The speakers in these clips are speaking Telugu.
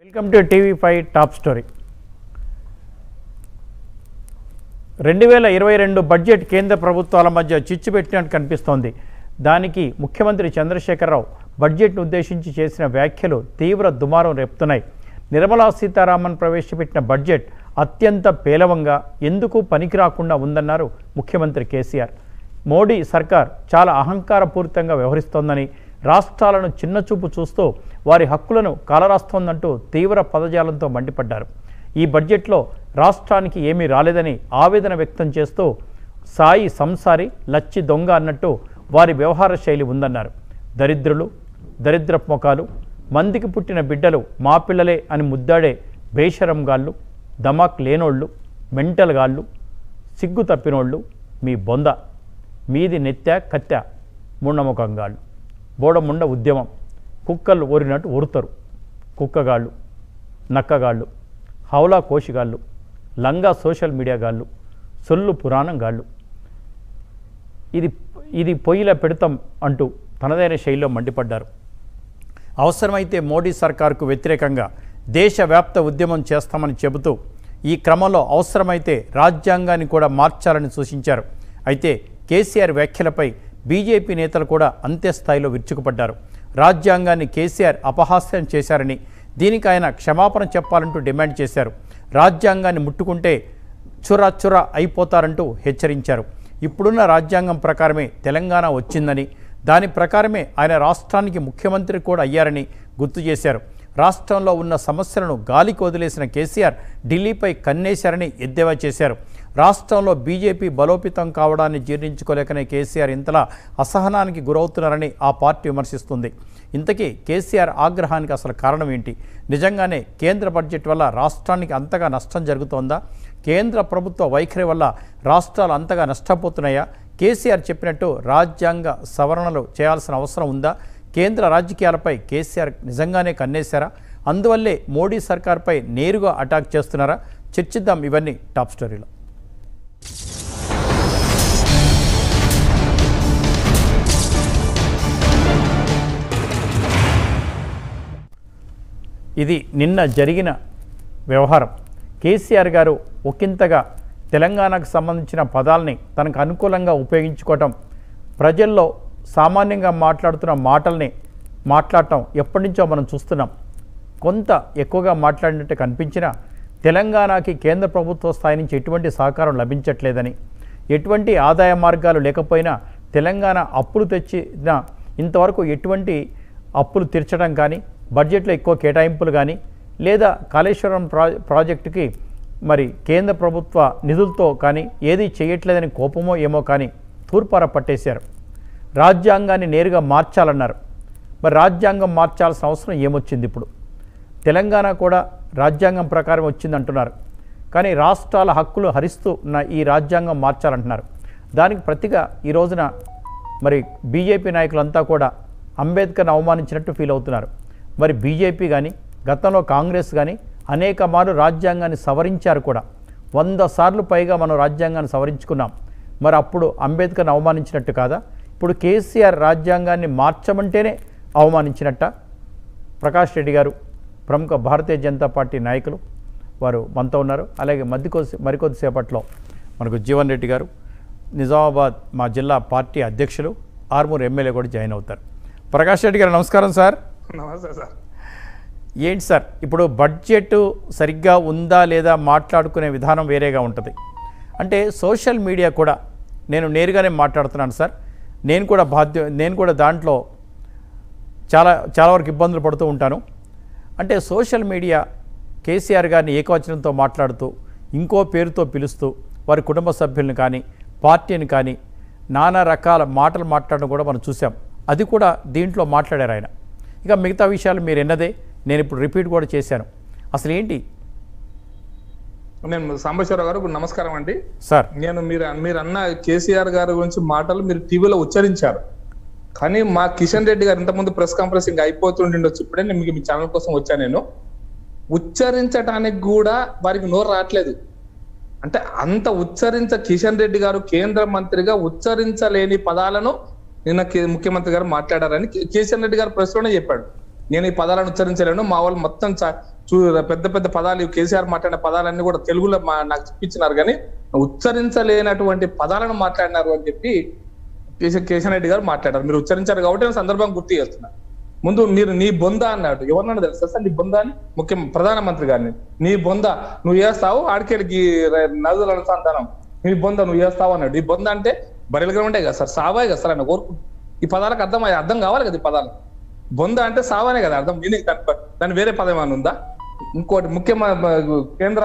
Welcome to TV five top story రెండు వేల ఇరవై రెండు బడ్జెట్ కేంద్ర ప్రభుత్వాల మధ్య చిచ్చు పెట్టినట్టు కనిపిస్తోంది దానికి ముఖ్యమంత్రి చంద్రశేఖరరావు బడ్జెట్ను ఉద్దేశించి చేసిన వ్యాఖ్యలు తీవ్ర దుమారం రేపుతున్నాయి నిర్మలా సీతారామన్ ప్రవేశపెట్టిన బడ్జెట్ అత్యంత పేలవంగా ఎందుకు పనికిరాకుండా ఉందన్నారు ముఖ్యమంత్రి కేసీఆర్ మోడీ సర్కార్ చాలా అహంకారపూరితంగా వ్యవహరిస్తోందని రాష్ట్రాలను చిన్నచూపు చూస్తూ వారి హక్కులను కాలరాస్తోందంటూ తీవ్ర పదజాలంతో మండిపడ్డారు ఈ బడ్జెట్లో రాష్ట్రానికి ఏమీ రాలేదని ఆవేదన వ్యక్తం చేస్తూ సాయి సంసారి లచ్చి దొంగ అన్నట్టు వారి వ్యవహార శైలి ఉందన్నారు దరిద్రులు దరిద్రపు ముఖాలు మందికి పుట్టిన బిడ్డలు మా పిల్లలే అని ముద్దాడే బేషరం గాళ్ళు దమాక్ లేనోళ్ళు మెంటల్ గాళ్ళు సిగ్గు తప్పినోళ్ళు మీ బొంద మీది నెత్త కత్తె ముండముఖంగాళ్ళు బోడముండ ఉద్యమం కుక్కలు ఊరినట్టు ఊరుతారు కుక్కగాళ్ళు నక్కగాళ్ళు హౌలా కోషిగాళ్ళు లంగా సోషల్ మీడియా గాళ్ళు సొల్లు పురాణం గాళ్ళు ఇది ఇది పొయ్యిల పెడతాం అంటూ తనదైన శైలిలో మండిపడ్డారు అవసరమైతే మోడీ సర్కార్కు వ్యతిరేకంగా దేశవ్యాప్త ఉద్యమం చేస్తామని చెబుతూ ఈ క్రమంలో అవసరమైతే రాజ్యాంగాన్ని కూడా మార్చాలని సూచించారు అయితే కేసీఆర్ వ్యాఖ్యలపై బీజేపీ నేతలు కూడా అంతే స్థాయిలో విరుచుకుపడ్డారు రాజ్యాంగాన్ని కేసీఆర్ అపహాస్యం చేశారని దీనికి ఆయన క్షమాపణ చెప్పాలంటూ డిమాండ్ చేశారు రాజ్యాంగాన్ని ముట్టుకుంటే చుర చుర అయిపోతారంటూ హెచ్చరించారు ఇప్పుడున్న రాజ్యాంగం ప్రకారమే తెలంగాణ వచ్చిందని దాని ప్రకారమే ఆయన రాష్ట్రానికి ముఖ్యమంత్రి కూడా అయ్యారని గుర్తు చేశారు రాష్ట్రంలో ఉన్న సమస్యలను గాలికి వదిలేసిన కేసీఆర్ ఢిల్లీపై కన్నేశారని ఎద్దేవా చేశారు రాష్ట్రంలో బీజేపీ బలోపేతం కావడాన్ని జీర్ణించుకోలేకనే కేసీఆర్ ఇంతలా అసహనానికి గురవుతున్నారని ఆ పార్టీ విమర్శిస్తుంది ఇంతకీ కేసీఆర్ ఆగ్రహానికి అసలు కారణం ఏంటి నిజంగానే కేంద్ర బడ్జెట్ వల్ల రాష్ట్రానికి అంతగా నష్టం జరుగుతోందా కేంద్ర ప్రభుత్వ వైఖరి వల్ల రాష్ట్రాలు అంతగా నష్టపోతున్నాయా కేసీఆర్ చెప్పినట్టు రాజ్యాంగ సవరణలు చేయాల్సిన అవసరం ఉందా కేంద్ర రాజకీయాలపై కేసీఆర్ నిజంగానే కన్నేశారా అందువల్లే మోడీ సర్కార్పై నేరుగా అటాక్ చేస్తున్నారా చర్చిద్దాం ఇవన్నీ టాప్ స్టోరీలో ఇది నిన్న జరిగిన వ్యవహారం కేసీఆర్ గారు ఒకంతగా తెలంగాణకు సంబంధించిన పదాలని తనకు అనుకూలంగా ఉపయోగించుకోవటం ప్రజల్లో సామాన్యంగా మాట్లాడుతున్న మాటల్ని మాట్లాడటం ఎప్పటి నుంచో మనం చూస్తున్నాం కొంత ఎక్కువగా మాట్లాడినట్టు కనిపించినా తెలంగాణకి కేంద్ర ప్రభుత్వ స్థాయి నుంచి ఎటువంటి సహకారం లభించట్లేదని ఎటువంటి ఆదాయ మార్గాలు లేకపోయినా తెలంగాణ అప్పులు తెచ్చిన ఇంతవరకు ఎటువంటి అప్పులు తీర్చడం కానీ బడ్జెట్లో ఎక్కువ కేటాయింపులు కానీ లేదా కాళేశ్వరం ప్రా ప్రాజెక్టుకి మరి కేంద్ర ప్రభుత్వ నిధులతో కానీ ఏది చేయట్లేదని కోపమో ఏమో కానీ తూర్పార పట్టేశారు రాజ్యాంగాన్ని నేరుగా మార్చాలన్నారు మరి రాజ్యాంగం మార్చాల్సిన అవసరం ఏమొచ్చింది ఇప్పుడు తెలంగాణ కూడా రాజ్యాంగం ప్రకారం వచ్చింది అంటున్నారు కానీ రాష్ట్రాల హక్కులు హరిస్తూ ఉన్న ఈ రాజ్యాంగం మార్చాలంటున్నారు దానికి ప్రతిగా ఈ రోజున మరి బీజేపీ నాయకులంతా కూడా అంబేద్కర్ని అవమానించినట్టు ఫీల్ అవుతున్నారు మరి బీజేపీ కానీ గతంలో కాంగ్రెస్ కానీ అనేక మార్లు రాజ్యాంగాన్ని సవరించారు కూడా వంద సార్లు పైగా మనం రాజ్యాంగాన్ని సవరించుకున్నాం మరి అప్పుడు అంబేద్కర్ని అవమానించినట్టు కాదా ఇప్పుడు కేసీఆర్ రాజ్యాంగాన్ని మార్చమంటేనే అవమానించినట్ట ప్రకాష్ రెడ్డి గారు ప్రముఖ భారతీయ జనతా పార్టీ నాయకులు వారు మనతో ఉన్నారు అలాగే మధ్య కొద్ది మరికొద్దిసేపట్లో మనకు జీవన్ రెడ్డి గారు నిజామాబాద్ మా జిల్లా పార్టీ అధ్యక్షులు ఆర్మూర్ ఎమ్మెల్యే కూడా జాయిన్ అవుతారు ప్రకాష్ రెడ్డి గారు నమస్కారం సార్ నమస్తే సార్ ఏంటి సార్ ఇప్పుడు బడ్జెట్ సరిగ్గా ఉందా లేదా మాట్లాడుకునే విధానం వేరేగా ఉంటుంది అంటే సోషల్ మీడియా కూడా నేను నేరుగానే మాట్లాడుతున్నాను సార్ నేను కూడా బాధ్య నేను కూడా దాంట్లో చాలా చాలా వరకు ఇబ్బందులు పడుతూ ఉంటాను అంటే సోషల్ మీడియా కేసీఆర్ గారిని ఏకవచనంతో మాట్లాడుతూ ఇంకో పేరుతో పిలుస్తూ వారి కుటుంబ సభ్యులను కానీ పార్టీని కానీ నానా రకాల మాటలు మాట్లాడడం కూడా మనం చూసాం అది కూడా దీంట్లో మాట్లాడారు ఆయన ఇక మిగతా విషయాలు మీరు ఎన్నదే నేను ఇప్పుడు రిపీట్ కూడా చేశాను అసలు ఏంటి నేను సాంబశ్వరరావు గారు నమస్కారం అండి సార్ నేను మీరు మీరు అన్న కేసీఆర్ గారి గురించి మాటలు మీరు టీవీలో ఉచ్చరించారు కానీ మా కిషన్ రెడ్డి గారు ఇంతకుముందు ప్రెస్ కాన్ఫరెన్స్ ఇంకా అయిపోతుండొచ్చు ఇప్పుడే నేను మీకు మీ ఛానల్ కోసం వచ్చాను నేను ఉచ్చరించడానికి కూడా వారికి నోరు రావట్లేదు అంటే అంత ఉచ్చరించ కిషన్ రెడ్డి గారు కేంద్ర మంత్రిగా ఉచ్చరించలేని పదాలను నిన్న కే- ముఖ్యమంత్రి గారు మాట్లాడారని కే- కిషన్ రెడ్డి గారు ప్రెస్ లోనే చెప్పాడు నేను ఈ పదాలను ఉచ్చరించలేను మా వాళ్ళు మొత్తం చ- చూ పెద్ద పెద్ద పదాలు ఇవి కేసీఆర్ మాట్లాడిన పదాలన్నీ కూడా తెలుగులో మా నాకు చెప్పించినారు కానీ ఉచ్చరించలేనటువంటి పదాలను మాట్లాడినారు అని చెప్పి కేశ కేశవ రెడ్డి గారు మాట్లాడారు మీరు ఉచ్చరించారు కాబట్టి నేను సందర్భం గుర్తు చేస్తున్నా ముందు మీరు నీ బొంద అన్నాడు ఎవరన్నా తెలుసా సార్ నీ బొంద అని ముఖ్య ప్రధానమంత్రి గారిని నీ బొంద నువ్వు చేస్తావు ఆడికెళ్ళి నదుల అనుసంధానం నీ బొంద నువ్వు చేస్తావు అన్నాడు ఈ బొంద అంటే బరిలుగా ఉండే కదా సార్ సావాయి కదా సార్ ఆయన కోరుకు ఈ పదాలకు అర్థం అర్థం కావాలి కదా ఈ పదాలు బొంద అంటే సావానే కదా అర్థం మీనింగ్ దాని వేరే పదం ఏమైనా ఉందా ఇంకోటి ముఖ్య కేంద్ర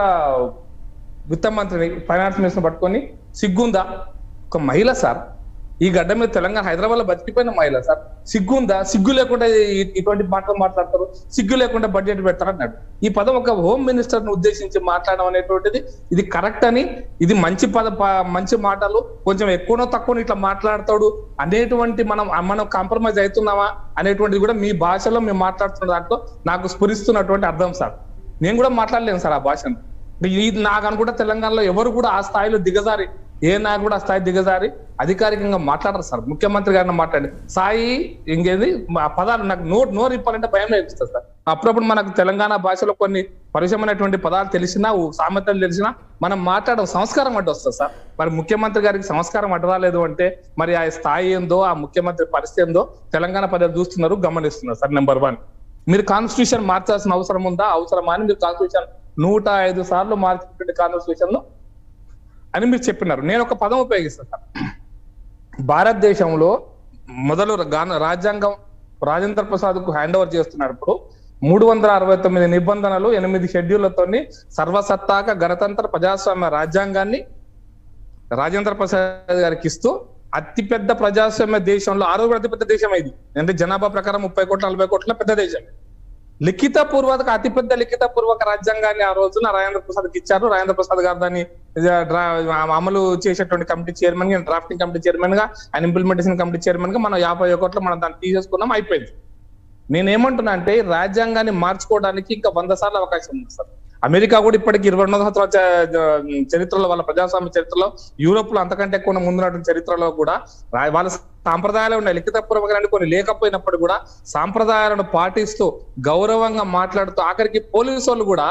విత్త మంత్రిని ఫైనాన్స్ మినిస్టర్ పట్టుకొని సిగ్గుందా ఒక మహిళ సార్ ఈ గడ్డ మీద తెలంగాణ హైదరాబాద్ లో బతికిపోయిన మహిళ సార్ సిగ్గుందా సిగ్గు లేకుండా ఈ- ఇటువంటి మాటలు మాట్లాడతారు సిగ్గు లేకుండా బడ్జెట్ పెడతారు అన్నాడు ఈ పదం ఒక హోమ్ మినిస్టర్ ను ఉద్దేశించి మాట్లాడడం అనేటువంటిది ఇది కరెక్ట్ అని ఇది మంచి పద ప- మంచి మాటలు కొంచెం ఎక్కువనో తక్కువ ఇట్లా మాట్లాడతాడు అనేటువంటి మనం మనం కాంప్రమైజ్ అవుతున్నామా అనేటువంటిది కూడా మీ భాషలో మేము మాట్లాడుతున్న దాంట్లో నాకు స్ఫురిస్తున్నటువంటి అర్థం సార్ నేను కూడా మాట్లాడలేను సార్ ఆ భాషను ఇది నాకు అనుకుంటా తెలంగాణలో ఎవరు కూడా ఆ స్థాయిలో దిగజారి ఏ నాయకుడు కూడా ఆ స్థాయి దిగజారి అధికారికంగా మాట్లాడరు సార్ ముఖ్యమంత్రి గారిని మాట్లాడి సాయి ఇంకేది ఆ పదాలు నాకు నోరు నోరు ఇప్పాలంటే భయం వేస్తుంది సార్ అప్పుడప్పుడు మనకు తెలంగాణ భాషలో కొన్ని పరిచయమైనటువంటి పదాలు తెలిసినా ఊ- సామెతలు తెలిసినా మనం మాట్లాడడం సంస్కారం అడ్డు వస్తుంది సార్ మరి ముఖ్యమంత్రి గారికి సంస్కారం అడ్డు రాలేదు అంటే మరి ఆ స్థాయి ఏందో ఆ ముఖ్యమంత్రి పరిస్థితి ఏందో తెలంగాణ ప్రజలు చూస్తున్నారు గమనిస్తున్నారు సార్ నెంబర్ వన్ మీరు కాన్స్టిట్యూషన్ మార్చాల్సిన అవసరం ఉందా అవసరమా అని మీరు కాన్స్టిట్యూషన్ నూట ఐదు సార్లు మార్చినటువంటి కాన్స్టిట్యూషన్ అని మీరు చెప్పినారు నేను ఒక పదం ఉపయోగిస్తాను సార్ భారతదేశంలో మొదలు గాన రాజ్యాంగం రాజేంద్ర ప్రసాద్ కు హ్యాండ్ ఓవర్ చేస్తున్నప్పుడు మూడు వందల అరవై తొమ్మిది నిబంధనలు ఎనిమిది షెడ్యూళ్లతోని సర్వసత్తాక గణతంత్ర ప్రజాస్వామ్య రాజ్యాంగాన్ని రాజేంద్ర ప్రసాద్ గారికి ఇస్తూ అతిపెద్ద ప్రజాస్వామ్య దేశంలో ఆరో అతిపెద్ద దేశం ఇది అంటే జనాభా ప్రకారం ముప్పై కోట్ల నలభై కోట్ల పెద్ద దేశం లిఖిత పూర్వక అతిపెద్ద లిఖిత పూర్వక రాజ్యాంగాన్ని ఆ రోజున రాజేంద్ర ప్రసాద్ కి ఇచ్చారు రాజేంద్ర ప్రసాద్ గారు దాన్ని ఆ, డ్రా- అమలు చేసేటువంటి కమిటీ చైర్మన్ గా డ్రాఫ్టింగ్ కమిటీ చైర్మన్ గా అండ్ ఇంప్లిమెంటేషన్ కమిటీ చైర్మన్ గా మనం యాభై కోట్ల మనం దాన్ని తీసేసుకున్నాం అయిపోయింది నేనేమంటున్నా అంటే ఈ రాజ్యాంగాన్ని మార్చుకోవడానికి ఇంకా వంద సార్లు అవకాశం ఉంది సార్ అమెరికా కూడా ఇప్పటికి ఇరవై రెండు సంవత్సరాల చ- చ- చరిత్రలో వాళ్ళ ప్రజాస్వామ్య చరిత్రలో యూరోప్ లో అంతకంటే ఎక్కువ ముందున్నటువంటి చరిత్రలో కూడా రా- వాళ్ళ సాంప్రదాయాలు ఉన్నాయి లిఖితపూర్వకంగా కొన్ని లేకపోయినప్పుడు కూడా సాంప్రదాయాలను పాటిస్తూ గౌరవంగా మాట్లాడుతూ ఆఖరికి పోలీసు వాళ్ళు కూడా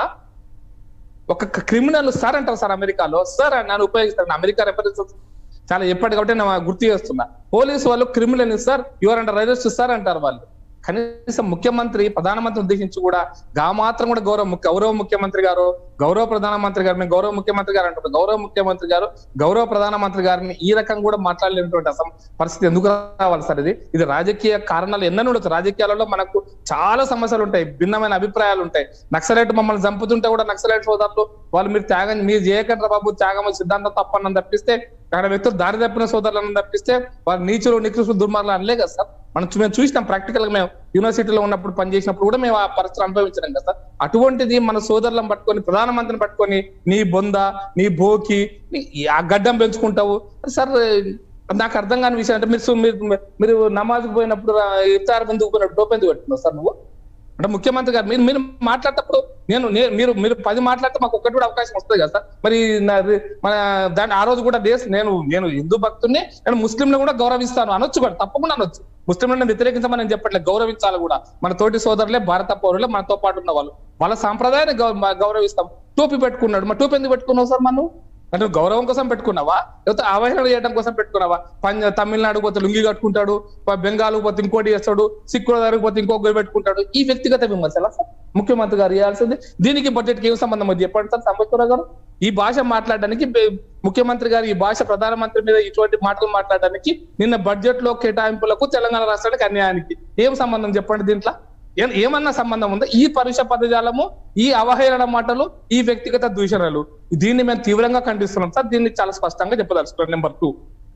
ఒక క్రిమినల్ సార్ అంటారు సార్ అమెరికాలో సార్ అని నన్ను ఉపయోగిస్తాను అమెరికా రెఫరెన్సెస్ చాలా ఎప్పటి కాబట్టి నేను గుర్తు చేస్తున్నా పోలీసు వాళ్ళు క్రిమినల్ సార్ యువర్ అంటారు అరెస్ట్ సార్ అంటారు వాళ్ళు కనీసం ముఖ్యమంత్రి ప్రధానమంత్రి ఉద్దేశించి కూడా గా మాత్రం కూడా గౌరవ ముఖ్య గౌరవ ముఖ్యమంత్రి గారు గౌరవ ప్రధానమంత్రి గారు మేము గౌరవ ముఖ్యమంత్రి గారు అంటారు గౌరవ ముఖ్యమంత్రి గారు గౌరవ ప్రధానమంత్రి గారిని ఈ రకం కూడా మాట్లాడలేనటువంటి అసం పరిస్థితి ఎందుకు రావాలి సార్ ఇది ఇది రాజకీయ కారణాలు ఎన్నో ఉండొచ్చు రాజకీయాలలో మనకు చాలా సమస్యలు ఉంటాయి భిన్నమైన అభిప్రాయాలు ఉంటాయి నక్సలైట్ మమ్మల్ని చంపుతుంటే కూడా నక్సలైట్ సోదరులు వాళ్ళు మీరు త్యాగం మీరు చేయకండి బాబు త్యాగం సిద్ధాంతం తప్పని తప్పిస్తే అక్కడ వ్యక్తులు దారి తప్పిన సోదరులను తప్పిస్తే వాళ్ళు నీచులు నికృష్టులు దుర్మార్గులు అనలే కదా సార్ మనం చూ- మేము చూసినాం ప్రాక్టికల్ గా మేము యూనివర్సిటీలో ఉన్నప్పుడు పనిచేసినప్పుడు కూడా మేము ఆ పరిస్థితులు అనుభవించినాం కదా సార్ అటువంటిది మన సోదరులను పట్టుకొని ప్రధానమంత్రిని పట్టుకొని నీ బొంద నీ బోకి నీ- ఆ గడ్డం పెంచుకుంటావు సార్ నాకు అర్థం కాని విషయం అంటే మీరు సు- మీరు మీరు నమాజ్కి పోయినప్పుడు రా- ఇఫ్తార్ ముందుకు పోయినప్పుడు టోప్ ఎందుకు పెట్టుకున్నావు సార్ నువ్వు అంటే ముఖ్యమంత్రి గారు మీరు మీరు మాట్లాడేటప్పుడు నేను నే- మీరు మీరు పది మాట్లాడితే మాకు ఒక్కటి కూడా అవకాశం వస్తుంది కదా సార్ మరి నా- మన దాని ఆ రోజు కూడా దేశ నేను నేను హిందూ భక్తుడిని నేను ముస్లింలను కూడా గౌరవిస్తాను అనొచ్చు కూడా తప్పకుండా అనొచ్చు ముస్లింలను వ్యతిరేకించమని నేను చెప్పట్లేదు గౌరవించాలి కూడా మన తోటి సోదరులే భారత పౌరులే మనతో పాటు ఉన్న వాళ్ళు వాళ్ళ సాంప్రదాయాన్ని గౌ- మ- గౌరవిస్తాం టోపీ పెట్టుకున్నాడు మరి టోపీ ఎందుకు పెట్టుకున్నావు సార్ మనం అంటే నువ్వు గౌరవం కోసం పెట్టుకున్నావా లేకపోతే అవహేళన చేయడం కోసం పెట్టుకున్నావా పంజ తమిళనాడు పోతే లుంగి కట్టుకుంటాడు ప- బెంగాల్ పోతే ఇంకోటి చేస్తాడు సిక్కుల దగ్గర పోతే ఇంకో గురి పెట్టుకుంటాడు ఈ వ్యక్తిగత విమర్శల సార్ ముఖ్యమంత్రి గారు చేయాల్సింది దీనికి బడ్జెట్ కి ఏం సంబంధం అది చెప్పండి సార్ సంబశ్వరరావు గారు ఈ భాష మాట్లాడడానికి బె- ముఖ్యమంత్రి గారు ఈ భాష ప్రధానమంత్రి మీద ఇటువంటి మాటలు మాట్లాడడానికి నిన్న బడ్జెట్ లో కేటాయింపులకు తెలంగాణ రాష్ట్రానికి అన్యాయానికి ఏం సంబంధం చెప్పండి దీంట్లో ఏ- ఏమన్నా సంబంధం ఉందా ఈ పరుష పదజాలము ఈ అవహేళన మాటలు ఈ వ్యక్తిగత దూషణలు దీన్ని మేము తీవ్రంగా ఖండిస్తున్నాం సార్ దీన్ని చాలా స్పష్టంగా చెప్పదలుచుకోండి నెంబర్ టూ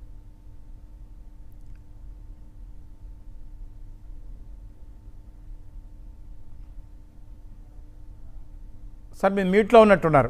సార్ మీరు మ్యూట్లో ఉన్నట్టున్నారు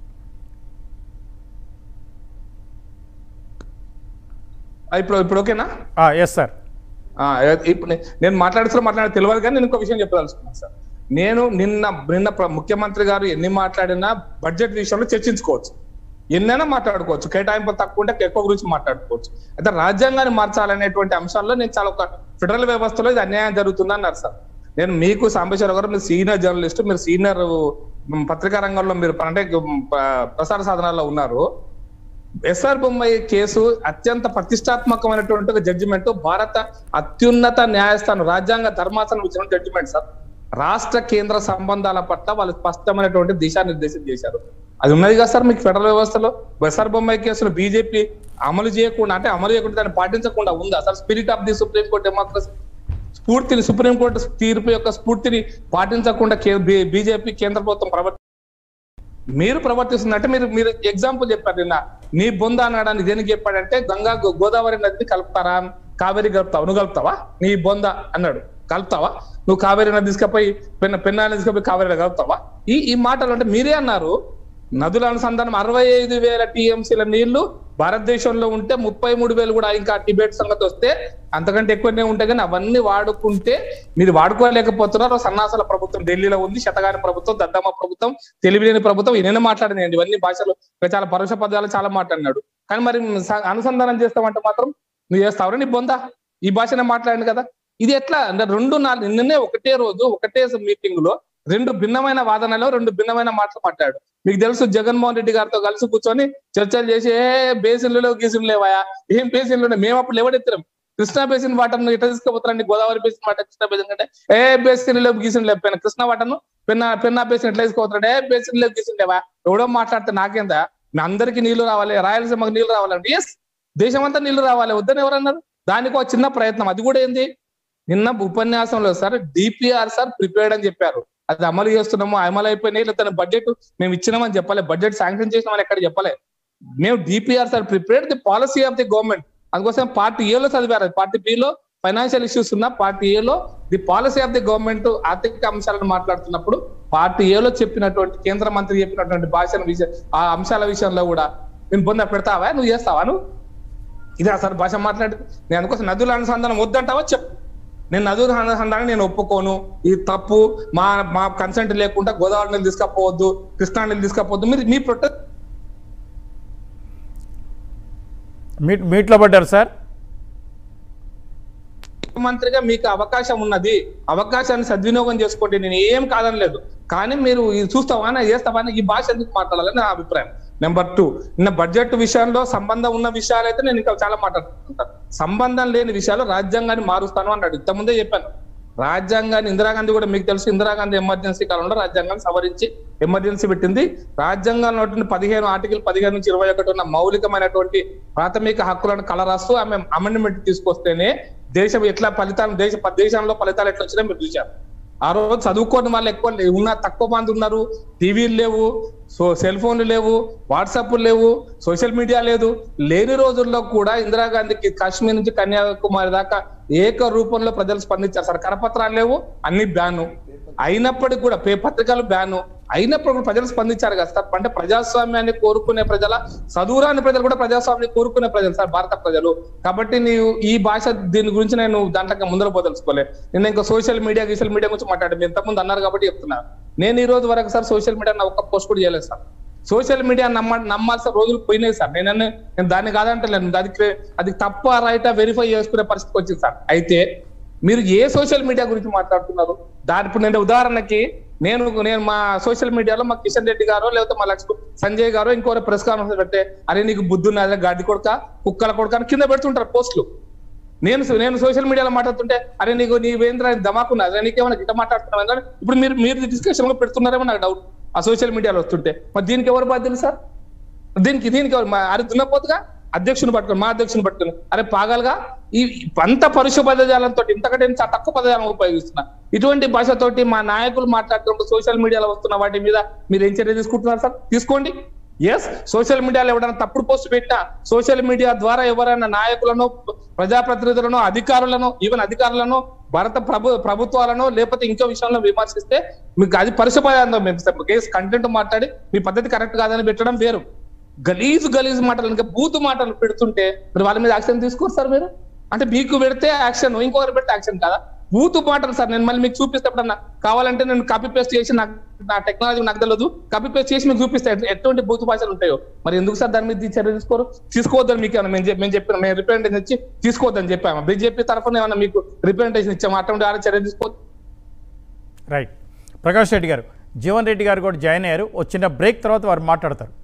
ఇప్పుడు ఇప్పుడు ఓకేనా ఎస్ సార్ ఆ, ఇప్పుడు నే- నేను మాట్లాడుతున్నా మాట్లాడే తెలియదు కానీ నేను ఇంకో విషయం చెప్పదలుచుకున్నాను సార్ నేను నిన్న నిన్న ప్ర- ముఖ్యమంత్రి గారు ఎన్ని మాట్లాడినా బడ్జెట్ విషయంలో చర్చించుకోవచ్చు ఎన్నైనా మాట్లాడుకోవచ్చు కేటాయింపులు తక్కువ ఉంటే ఎక్కువ గురించి మాట్లాడుకోవచ్చు అయితే రాజ్యాంగాన్ని మార్చాలనేటువంటి అంశాల్లో నేను చాలా ఒక ఫెడరల్ వ్యవస్థలో ఇది అన్యాయం జరుగుతుంది అన్నారు సార్ నేను మీకు సాంబేశ్వర గారు మీరు సీనియర్ జర్నలిస్ట్ మీరు సీనియర్ పత్రికా రంగంలో మీరు అంటే ప- ప్రసార సాధనాల్లో ఉన్నారు ఎస్ఆర్ బొమ్మాయి కేసు అత్యంత ప్రతిష్టాత్మకమైనటువంటి ఒక జడ్జిమెంట్ భారత అత్యున్నత న్యాయస్థానం రాజ్యాంగ ధర్మాసనం ఇచ్చిన జడ్జిమెంట్ సార్ రాష్ట్ర కేంద్ర సంబంధాల పట్ల వాళ్ళు స్పష్టమైనటువంటి దిశానిర్దేశం చేశారు అది ఉన్నది కదా సార్ మీకు ఫెడరల్ వ్యవస్థలో ఎస్ఆర్ బొమ్మాయి కేసులో బీజేపీ అమలు చేయకుండా అంటే అమలు చేయకుండా దాన్ని పాటించకుండా ఉందా sir spirit of the supreme court democracy స్ఫూర్తిని సుప్రీంకోర్టు తీర్పు యొక్క స్ఫూర్తిని పాటించకుండా బీజేపీ కేంద్ర ప్రభుత్వం ప్రవర్తి మీరు ప్రవర్తిస్తున్నట్టే మీరు మీరు ఎగ్జాంపుల్ చెప్పారు నిన్న నీ బొంద అనడానికి దేనికి చెప్పాడంటే గంగా గో- గోదావరి నది కలుపుతారా కావేరి కలుపుతావా నువ్వు కలుపుతావా నీ బొంద అన్నాడు కలుపుతావా నువ్వు కావేరి నది తీసుకపోయి పెన్న పెన్నా తీసుకపోయి కావేరి కలుపుతావా ఈ ఈ మాటలు అంటే మీరే అన్నారు నదుల అనుసంధానం అరవై ఐదు వేల టీఎంసీల నీళ్లు భారతదేశంలో ఉంటే ముప్పై మూడు వేలు కూడా ఇంకా టిబెట్ సంగతి వస్తే అంతకంటే ఎక్కువనే ఉంటాయి కానీ అవన్నీ వాడుకుంటే మీరు వాడుకోలేకపోతున్నారు సన్నాసాల ప్రభుత్వం ఢిల్లీలో ఉంది శతగాని ప్రభుత్వం దద్దమ్మ ప్రభుత్వం తెలివిలేని ప్రభుత్వం ఈయన మాట్లాడినాయండి ఇవన్నీ భాషలు ఇంకా చాలా పరుష పదాలు చాలా మాట్లాడినాడు కానీ మరి స- అనుసంధానం చేస్తామంటే మాత్రం నువ్వు చేస్తావు నీ బొందా ఈ భాషనే మాట్లాడింది కదా ఇది ఎట్లా అంటే రెండు నాలుగు నిన్ననే ఒకటే రోజు ఒకటే మీటింగ్ లో రెండు భిన్నమైన వాదనలో రెండు భిన్నమైన మాటలు మాట్లాడు మీకు తెలుసు జగన్మోహన్ రెడ్డి గారితో కలిసి కూర్చొని చర్చలు చేసి ఏ బేసిన్లు గీసిన్లు లేవాయా ఏం బేసిన్లు ఉన్నాయి మేము అప్పుడు ఎవడెత్తాం కృష్ణా బేసిన్ వాటర్ ఎట్లా తీసుకుపోతారండి Godavari basin water Krishna basin కంటే ఏ బేసిన్ లేవు గీసిన్ లేవు పెన్న కృష్ణా వాటర్ను పెన్న పెన్నా బేసిన్ ఎట్లా తీసుకుపోతాడు ఏ బేసిన్ లేవు గీసిన్ లేవా ఎవడో మాట్లాడితే నాకేందా మీ అందరికి నీళ్లు రావాలి రాయలసీమకు నీళ్లు రావాలండి ఎస్ దేశమంతా నీళ్లు రావాలి వద్దని ఎవరన్నారు దానికి ఒక చిన్న ప్రయత్నం అది కూడా ఏంది నిన్న ఉపన్యాసంలో సార్ డిపిఆర్ సార్ ప్రిపేర్డ్ అని చెప్పారు అది అమలు చేస్తున్నాము అమలు అయిపోయినాయి లేదా బడ్జెట్ మేము ఇచ్చినామని చెప్పలే బడ్జెట్ శాంక్షన్ చేసినామని ఎక్కడ చెప్పలే మేము DPR sir prepared the policy of the government అందుకోసం పార్టీ ఏలో చదివారు పార్టీ బిలో ఫైనాన్షియల్ ఇష్యూస్ ఉన్న పార్టీ ఏలో the policy of the government ఆర్థిక అంశాలను మాట్లాడుతున్నప్పుడు పార్టీ ఏలో చెప్పినటువంటి కేంద్ర మంత్రి చెప్పినటువంటి భాషల విషయం ఆ అంశాల విషయంలో కూడా నేను పొంద పెడతావా నువ్వు చేస్తావా నువ్వు ఇదే సార్ భాష మాట్లాడి నేను అందుకోసం నదుల అనుసంధానం వద్దంటావా చెప్పు నేను నదుల అనుసంధానం నేను ఒప్పుకోను ఇది తప్పు మా మా కన్సెంట్ లేకుండా గోదావరి నీళ్ళు తీసుకపోవద్దు కృష్ణా నీళ్ళు తీసుకపోవద్దు మీరు మీ ప్రొటెక్ట్ మీట్ మీట్లో పడ్డారు సార్ మంత్రిగా మీకు అవకాశం ఉన్నది అవకాశాన్ని సద్వినియోగం చేసుకోండి నేను ఏం కాదనలేదు కానీ మీరు ఇది చూస్తావా నా చేస్తావా అని ఈ భాష ఎందుకు మాట్లాడాలని నా అభిప్రాయం నెంబర్ టూ నిన్న బడ్జెట్ విషయంలో సంబంధం ఉన్న విషయాలు అయితే నేను ఇంకా చాలా మాట్లాడుతుంటాను సంబంధం లేని విషయాలు రాజ్యాంగాన్ని మారుస్తాను అన్నాడు ఇంతకుముందే చెప్పాను రాజ్యాంగాన్ని ఇందిరాగాంధీ కూడా మీకు తెలుసు ఇందిరాగాంధీ ఎమర్జెన్సీ కాలంలో రాజ్యాంగాన్ని సవరించి ఎమర్జెన్సీ పెట్టింది రాజ్యాంగంలో ఉన్నటువంటి పదిహేను ఆర్టికల్ పదిహేను నుంచి ఇరవై ఒకటి ఉన్న మౌలికమైనటువంటి ప్రాథమిక హక్కులను కలరాస్తూ ఆమె అమెండ్మెంట్ తీసుకొస్తేనే దేశం ఎట్లా ఫలితాలు దేశ దేశంలో ఫలితాలు ఎట్లా వచ్చినా మీరు చూశారు ఆ రోజు చదువుకోని వాళ్ళు ఎక్కువ లే- ఉన్న తక్కువ మంది ఉన్నారు టీవీలు లేవు సో సెల్ ఫోన్లు లేవు వాట్సాప్ లేవు సోషల్ మీడియా లేదు లేని రోజుల్లో కూడా ఇందిరాగాంధీకి కాశ్మీర్ నుంచి కన్యాకుమారి దాకా ఏక రూపంలో ప్రజలు స్పందించారు సార్ కరపత్రాలు లేవు అన్ని బ్యాను అయినప్పటికీ కూడా పే పత్రికలు బ్యాను అయినప్పుడు కూడా ప్రజలు స్పందించారు కదా సార్ అంటే ప్రజాస్వామ్యాన్ని కోరుకునే ప్రజల చదువురాని ప్రజలు కూడా ప్రజాస్వామ్యాన్ని కోరుకునే ప్రజలు సార్ భారత ప్రజలు కాబట్టి నీవు ఈ భాష దీని గురించి నేను దాంట్లో ముందర పోదలుచుకోలే నేను ఇంకా సోషల్ మీడియా సోషల్ మీడియా గురించి మాట్లాడాను మీరు ఇంతకుముందు అన్నారు కాబట్టి చెప్తున్నా నేను ఈ రోజు వరకు సార్ సోషల్ మీడియా నా ఒక్క పోస్ట్ కూడా చేయలేదు సార్ సోషల్ మీడియా నమ్మ నమ్మాల్సిన రోజులు పోయినాయి సార్ నేను నేను దాన్ని కాదంటలేను అది క్రే- అది తప్ప రైటా వెరిఫై చేసుకునే పరిస్థితికి వచ్చింది సార్ అయితే మీరు ఏ సోషల్ మీడియా గురించి మాట్లాడుతున్నారు దాని ఇప్పుడు నేను ఉదాహరణకి నేను నేను మా సోషల్ మీడియాలో మా కిషన్ రెడ్డి గారో లేకపోతే మా లక్ష్మణ్ సంజయ్ గారో ఇంకో ప్రెస్ కాన్ఫరెన్స్ పెట్టే అరే నీకు బుద్ధి ఉన్నదా గడ్డి కొడుక కుక్కల కొడుక అని కింద పెడుతుంటారు పోస్టులు నేను నేను సోషల్ మీడియాలో మాట్లాడుతుంటే అరే నీకు నీ వేంద్ర దమాకున్నా అదే నీకేమైనా గిట్ట మాట్లాడుతున్నావు ఇప్పుడు మీరు మీరు డిస్కషన్ లో పెడుతున్నారేమో నాకు డౌట్ ఆ సోషల్ మీడియాలో వస్తుంటే మరి దీనికి ఎవరు బాధ్యులు సార్ దీనికి దీనికి ఎవరు మా- అరే దున్నపోతుగా అధ్యక్షుని పట్టుకుని మా అధ్యక్షుని పట్టుకుని అరే పాగలుగా ఈ అంత పరుష పదజాలంతో ఇంతకంటే నేను చాలా తక్కువ పదజాలం ఉపయోగిస్తున్నా ఇటువంటి భాషతోటి మా నాయకులు మాట్లాడుతున్నప్పుడు సోషల్ మీడియాలో వస్తున్న వాటి మీద మీరు ఏం చర్య తీసుకుంటున్నారు సార్ తీసుకోండి ఎస్ సోషల్ మీడియాలో ఎవరైనా తప్పుడు పోస్ట్ పెట్టినా సోషల్ మీడియా ద్వారా ఎవరైనా నాయకులను ప్రజాప్రతినిధులను అధికారులను ఈవెన్ అధికారులను భారత ప్రభు ప్రభుత్వాలను లేకపోతే ఇంకో విషయంలో విమర్శిస్తే మీకు అది పరిశుభ్రం మేము కేసు కంటెంట్ మాట్లాడి మీ పద్ధతి కరెక్ట్ కాదని పెట్టడం వేరు గలీజు గలీజు మాటలు ఇంకా బూతు మాటలు పెడుతుంటే మరి వాళ్ళ మీద యాక్షన్ తీసుకోరు సార్ మీరు అంటే మీకు పెడితే యాక్షన్ ఇంకొకరు పెడితే యాక్షన్ కాదా బూతు మాటలు సార్ నేను మళ్ళీ మీకు చూపిస్తే ఎప్పుడన్నా కావాలంటే నేను కాపీ పేస్ట్ చేసి నాకు నా టెక్నాలజీ నాకు తెలియదు కాపీ పేస్ట్ చేసి మీకు చూపిస్తే ఎట్- ఎటువంటి బూతు భాషలు ఉంటాయో మరి ఎందుకు సార్ దాని మీద ఈ చర్య తీసుకోరు తీసుకోవద్దని మీకు ఏమన్నా మేము చెప్- మేము చెప్పిన మేము రిప్రజెంటేషన్ ఇచ్చి తీసుకోవద్దని చెప్పాము బీజేపీ తరఫున ఏమన్నా మీకు రిప్రజెంటేషన్ ఇచ్చాము అటువంటి ఆడ చర్య తీసుకోవద్దు రైట్ ప్రకాష్ రెడ్డి గారు జీవన్ రెడ్డి గారు కూడా జాయిన్ అయ్యారు వచ్చిన బ్రేక్ తర్వాత వారు మాట్లాడతారు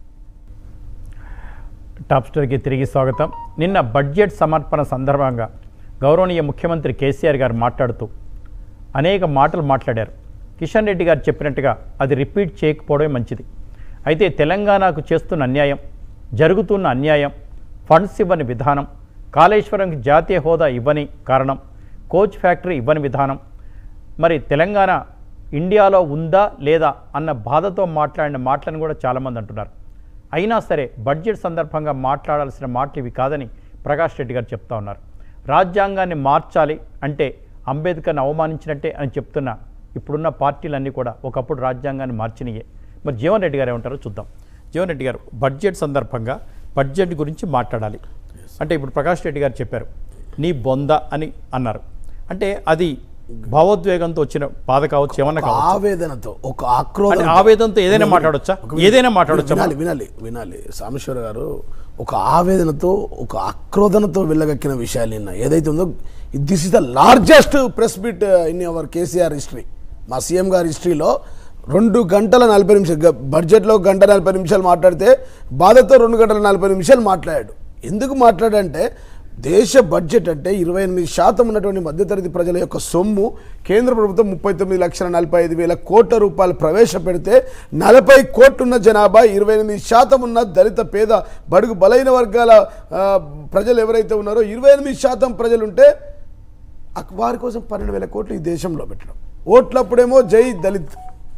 టాప్ స్టోర్కి తిరిగి స్వాగతం నిన్న బడ్జెట్ సమర్పణ సందర్భంగా గౌరవనీయ ముఖ్యమంత్రి కేసీఆర్ గారు మాట్లాడుతూ అనేక మాటలు మాట్లాడారు కిషన్ రెడ్డి గారు చెప్పినట్టుగా అది రిపీట్ చేయకపోవడమే మంచిది అయితే తెలంగాణకు చేస్తున్న అన్యాయం జరుగుతున్న అన్యాయం ఫండ్స్ ఇవ్వని విధానం కాళేశ్వరంకి జాతీయ హోదా ఇవ్వని కారణం కోచ్ ఫ్యాక్టరీ ఇవ్వని విధానం మరి తెలంగాణ ఇండియాలో ఉందా లేదా అన్న బాధతో మాట్లాడిన మాటలను కూడా చాలామంది అంటున్నారు అయినా సరే బడ్జెట్ సందర్భంగా మాట్లాడాల్సిన మాటలు ఇవి కాదని ప్రకాష్ రెడ్డి గారు చెప్తా ఉన్నారు రాజ్యాంగాన్ని మార్చాలి అంటే అంబేద్కర్ని అవమానించినట్టే అని చెప్తున్న ఇప్పుడున్న పార్టీలన్నీ కూడా ఒకప్పుడు రాజ్యాంగాన్ని మార్చినయే మరి జీవన్ రెడ్డి గారు ఏమంటారో చూద్దాం జీవన్ రెడ్డి గారు బడ్జెట్ సందర్భంగా బడ్జెట్ గురించి మాట్లాడాలి అంటే ఇప్పుడు ప్రకాష్ రెడ్డి గారు చెప్పారు నీ బొంద అని అన్నారు అంటే అది భావోద్వేగంతో వచ్చిన బాధ కావచ్చు ఏమన్నా కావచ్చు ఆవేదనతో ఒక అంటే ఆక్రోధం ఆవేదనతో ఏదైనా మాట్లాడొచ్చా ఏదైనా మాట్లాడొచ్చా వినాలి వినాలి వినాలి సామేశ్వర గారు ఒక ఆవేదనతో ఒక ఆక్రోధనతో వెళ్ళగక్కిన విషయాలు నిన్న ఏదైతే ఉందో this is the largest press meet in our KCR history మా సీఎం గారి హిస్టరీలో రెండు గంటల నలభై నిమిషాలు గ- బడ్జెట్లో గంట నలభై నిమిషాలు మాట్లాడితే బాధతో రెండు గంటల నలభై నిమిషాలు మాట్లాడాడు ఎందుకు మాట్లాడంటే దేశ బడ్జెట్ అంటే ఇరవై ఎనిమిది శాతం ఉన్నటువంటి మధ్యతరగతి ప్రజల యొక్క సొమ్ము కేంద్ర ప్రభుత్వం ముప్పై తొమ్మిది లక్షల నలభై ఐదు వేల కోట్ల రూపాయలు ప్రవేశపెడితే నలభై కోట్లున్న జనాభా ఇరవై ఎనిమిది శాతం ఉన్న దళిత పేద బడుగు బలైన వర్గాల ఆ, ప్రజలు ఎవరైతే ఉన్నారో ఇరవై ఎనిమిది శాతం ప్రజలు ఉంటే అక్- వారి కోసం పన్నెండు వేల కోట్లు ఈ దేశంలో పెట్టడం ఓట్లప్పుడేమో జై దళిత్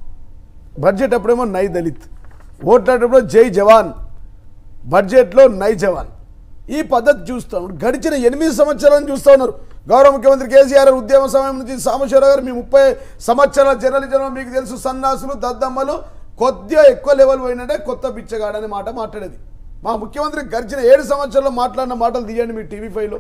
బడ్జెట్ అప్పుడేమో నై దళిత్ ఓట్లాడేటప్పుడు జై జవాన్ బడ్జెట్లో నై జవాన్ ఈ పద్ధతి చూస్తూ ఉన్నారు గడిచిన ఎనిమిది సంవత్సరాలను చూస్తూ ఉన్నారు గౌరవ ముఖ్యమంత్రి కేసీఆర్ గారు ఉద్యమ సమయం నుంచి సాంబశివరావు గారు మీ ముప్పై సంవత్సరాల జర్నలిజంలో మీకు తెలుసు సన్నాసులు దద్దమ్మలు కొద్దిగా ఎక్కువ లెవెల్ పోయినట్టే కొత్త బిచ్చగాడనే మాట మాట్లాడేది మా ముఖ్యమంత్రి గడిచిన ఏడు సంవత్సరాల్లో మాట్లాడిన మాటలు తీయండి మీ టీవీ ఫైవ్లో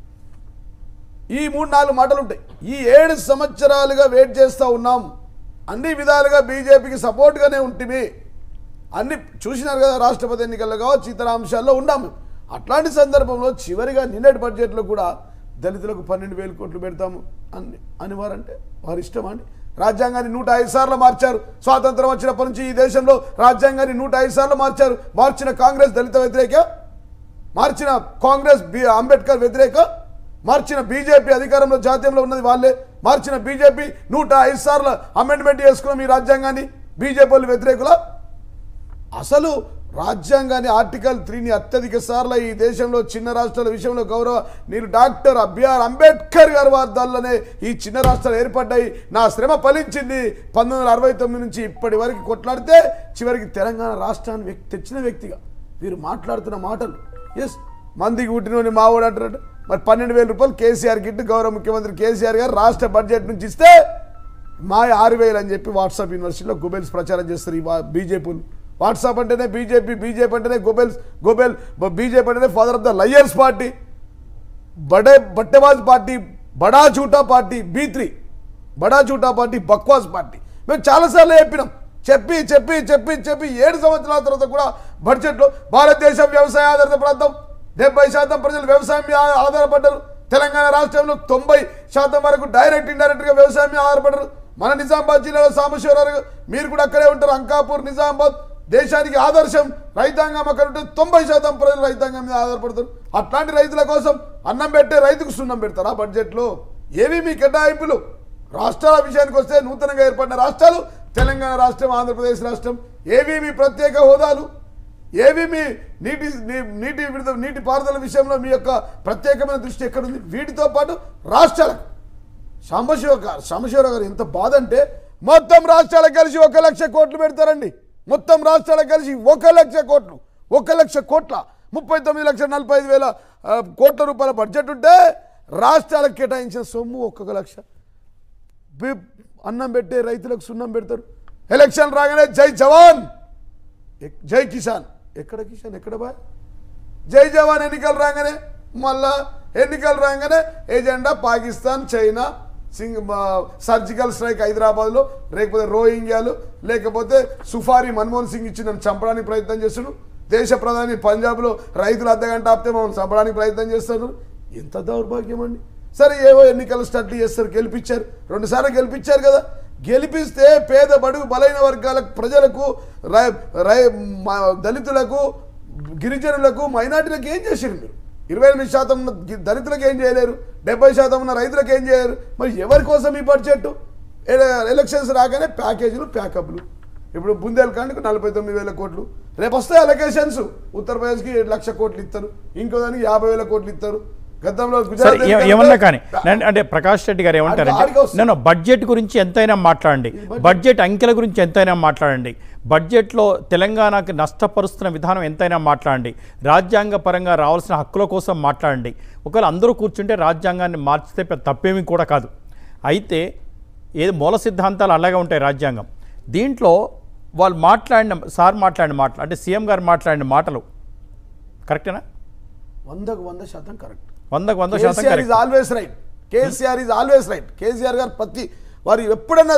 ఈ మూడు నాలుగు మాటలు ఉంటాయి ఈ ఏడు సంవత్సరాలుగా వెయిట్ చేస్తూ ఉన్నాం అన్ని విధాలుగా బీజేపీకి సపోర్ట్గానే ఉంటుంది అన్ని చూసినారు కదా రాష్ట్రపతి ఎన్నికల్లో కావచ్చు ఇతర అంశాల్లో ఉన్నాము అట్లాంటి సందర్భంలో చివరిగా నిన్నటి బడ్జెట్లో కూడా దళితులకు పన్నెండు వేల కోట్లు పెడతాము అని అని వారంటే వారి ఇష్టం అండి రాజ్యాంగాన్ని నూట ఐదు సార్లు మార్చారు స్వాతంత్రం వచ్చినప్పటి నుంచి ఈ దేశంలో రాజ్యాంగాన్ని నూట ఐదు సార్లు మార్చారు మార్చిన కాంగ్రెస్ దళిత వ్యతిరేక మార్చిన కాంగ్రెస్ బి అంబేద్కర్ వ్యతిరేక మార్చిన బీజేపీ అధికారంలో జాతీయంలో ఉన్నది వాళ్ళే మార్చిన బీజేపీ నూట ఐదు సార్లు అమెండ్మెంట్ చేసుకున్నాం ఈ రాజ్యాంగాన్ని బీజేపీ వాళ్ళు వ్యతిరేకుల అసలు రాజ్యాంగాన్ని ఆర్టికల్ త్రీని అత్యధిక సార్లు ఈ దేశంలో చిన్న రాష్ట్రాల విషయంలో గౌరవ నేను డాక్టర్ బిఆర్ అంబేద్కర్ గారి వార్దాల్లోనే ఈ చిన్న రాష్ట్రాలు ఏర్పడ్డాయి నా శ్రమ ఫలించింది పంతొమ్మిది వందల అరవై తొమ్మిది నుంచి ఇప్పటి వరకు కొట్లాడితే చివరికి తెలంగాణ రాష్ట్రాన్ని వ్యక్తి తెచ్చిన వ్యక్తిగా వీరు మాట్లాడుతున్న మాటలు ఎస్ మందికి పుట్టినోని మావాడు అంటారు మరి పన్నెండు వేల రూపాయలు కేసీఆర్ గిట్టు గౌరవ ముఖ్యమంత్రి కేసీఆర్ గారు రాష్ట్ర బడ్జెట్ నుంచి ఇస్తే మా ఆరు వేలు అని చెప్పి వాట్సాప్ యూనివర్సిటీలో గొబెల్స్ ప్రచారం చేస్తారు ఈ బీజేపీలు వాట్సాప్ అంటేనే బీజేపీ బీజేపీ అంటేనే గొబెల్స్ గొబెల్ బీజేపీ అంటేనే father of the liars party బడే బట్టెబాజ్ పార్టీ బడా చూటా పార్టీ బీ త్రీ బడా చూటా పార్టీ బక్వాస్ పార్టీ మేము చాలాసార్లు చెప్పినాం చెప్పి చెప్పి చెప్పి చెప్పి ఏడు సంవత్సరాల తర్వాత కూడా బడ్జెట్లో భారతదేశం వ్యవసాయ ఆధారిత ప్రాంతం డెబ్బై శాతం ప్రజలు వ్యవసాయం మీద ఆ- ఆధారపడ్డారు తెలంగాణ రాష్ట్రంలో తొంభై శాతం వరకు డైరెక్ట్ ఇండైరెక్ట్ గా వ్యవసాయం మీద ఆధారపడ్డారు మన నిజామాబాద్ జిల్లాలో సాంబశివరావు గారు మీరు కూడా అక్కడే ఉంటారు అంకాపూర్ నిజామాబాద్ దేశానికి ఆదర్శం రైతాంగం అక్కడ ఉంటుంది తొంభై శాతం ప్రజలు రైతాంగం మీద ఆధారపడతారు అట్లాంటి రైతుల కోసం అన్నం పెట్టే రైతుకు సున్నం పెడతారా బడ్జెట్లో ఏవి మీ కేటాయింపులు రాష్ట్రాల విషయానికి వస్తే నూతనంగా ఏర్పడిన రాష్ట్రాలు తెలంగాణ రాష్ట్రం ఆంధ్రప్రదేశ్ రాష్ట్రం ఏవి మీ ప్రత్యేక హోదాలు ఏవి మీ నీటి నీ- నీటి విడుదల నీటి పారుదల విషయంలో మీ యొక్క ప్రత్యేకమైన దృష్టి ఎక్కడుంది వీటితో పాటు రాష్ట్రాలకు సాంబశివ గారు సాంబశివరావు గారు ఎంత బాధ అంటే మొత్తం రాష్ట్రాలకు కలిసి ఒక లక్ష కోట్లు పెడతారండి మొత్తం రాష్ట్రాలకు కలిసి ఒక లక్ష కోట్లు ఒక లక్ష కోట్ల ముప్పై తొమ్మిది లక్షల నలభై ఐదు వేల ఆ, కోట్ల రూపాయల బడ్జెట్ ఉంటే రాష్ట్రాలకు కేటాయించిన సొమ్ము ఒక్కొక్క లక్ష బి- అన్నం పెట్టే రైతులకు సున్నం పెడతారు ఎలక్షన్ రాగానే జై జవాన్ ఎక్- జై కిసాన్ ఎక్కడ కిసాన్ ఎక్కడ బాయ్ జై జవాన్ ఎన్నికలు రాగానే మళ్ళా ఎన్నికలు రాగానే ఏజెండా పాకిస్తాన్ చైనా సింగ్ మా- సర్జికల్ స్ట్రైక్ హైదరాబాద్లో లేకపోతే రోహింగ్యాలు లేకపోతే సుఫారీ మన్మోహన్ సింగ్ ఇచ్చి నన్ను చంపడానికి ప్రయత్నం చేస్తున్నాడు దేశ ప్రధాని పంజాబ్లో రైతులు అర్ధగంట ఆపితే మమ్మల్ని చంపడానికి ప్రయత్నం చేస్తున్నారు ఎంత దౌర్భాగ్యం అండి సరే ఏవో ఎన్నికలు స్టడ్లు చేస్తారు గెలిపించారు రెండుసార్లు గెలిపించారు కదా గెలిపిస్తే పేద బడుగు బలైన వర్గాలకు ప్రజలకు రై- రై- మ- దళితులకు గిరిజనులకు మైనార్టీలకు ఏం చేసారు మీరు ఇరవై ఎనిమిది శాతం ఉన్న గి- దళితులకు ఏం చేయలేరు డెబ్బై శాతం ఉన్న రైతులకు ఏం చేయలేరు మరి ఎవరి కోసం ఈ బడ్జెట్ ఎల- ఎలక్షన్స్ రాగానే ప్యాకేజీలు ప్యాకప్లు ఇప్పుడు బుందేల్ఖండ్కి నలభై తొమ్మిది వేల కోట్లు రేపు వస్తాయి అలొకేషన్స్ ఉత్తరప్రదేశ్కి ఏడు లక్ష కోట్లు ఇస్తారు ఇంకో దానికి యాభై వేల కోట్లు ఇస్తారు గతంలో సరే గుజరాత్ ఏ- ఏమన్నా కానీ నేను- అంటే ప్రకాష్ రెడ్డి గారు ఏమంటారంటే ఆడికి వస్తుంది. నేను బడ్జెట్ గురించి ఎంతైనా మాట్లాడండి బడ్జెట్ అంకెల గురించి ఎంతైనా మాట్లాడండి బడ్జెట్లో తెలంగాణకి నష్టపరుస్తున్న విధానం ఎంతైనా మాట్లాడండి రాజ్యాంగ పరంగా రావాల్సిన హక్కుల కోసం మాట్లాడండి ఒకవేళ అందరూ కూర్చుంటే రాజ్యాంగాన్ని మార్చితే పెద్ద తప్పేమీ కూడా కాదు అయితే ఏది మూల సిద్ధాంతాలు అలాగే ఉంటాయి రాజ్యాంగం దీంట్లో వాళ్ళు మాట్లాడిన సార్ మాట్లాడిన మాటలు అంటే సీఎం గారు మాట్లాడిన మాటలు కరెక్టేనా వందకు వంద శాతం కరెక్ట్ వందకు వంద శాతం KCR correct is always right KCR is always right KCR గారు ప్రతి వారు ఎప్పుడన్నా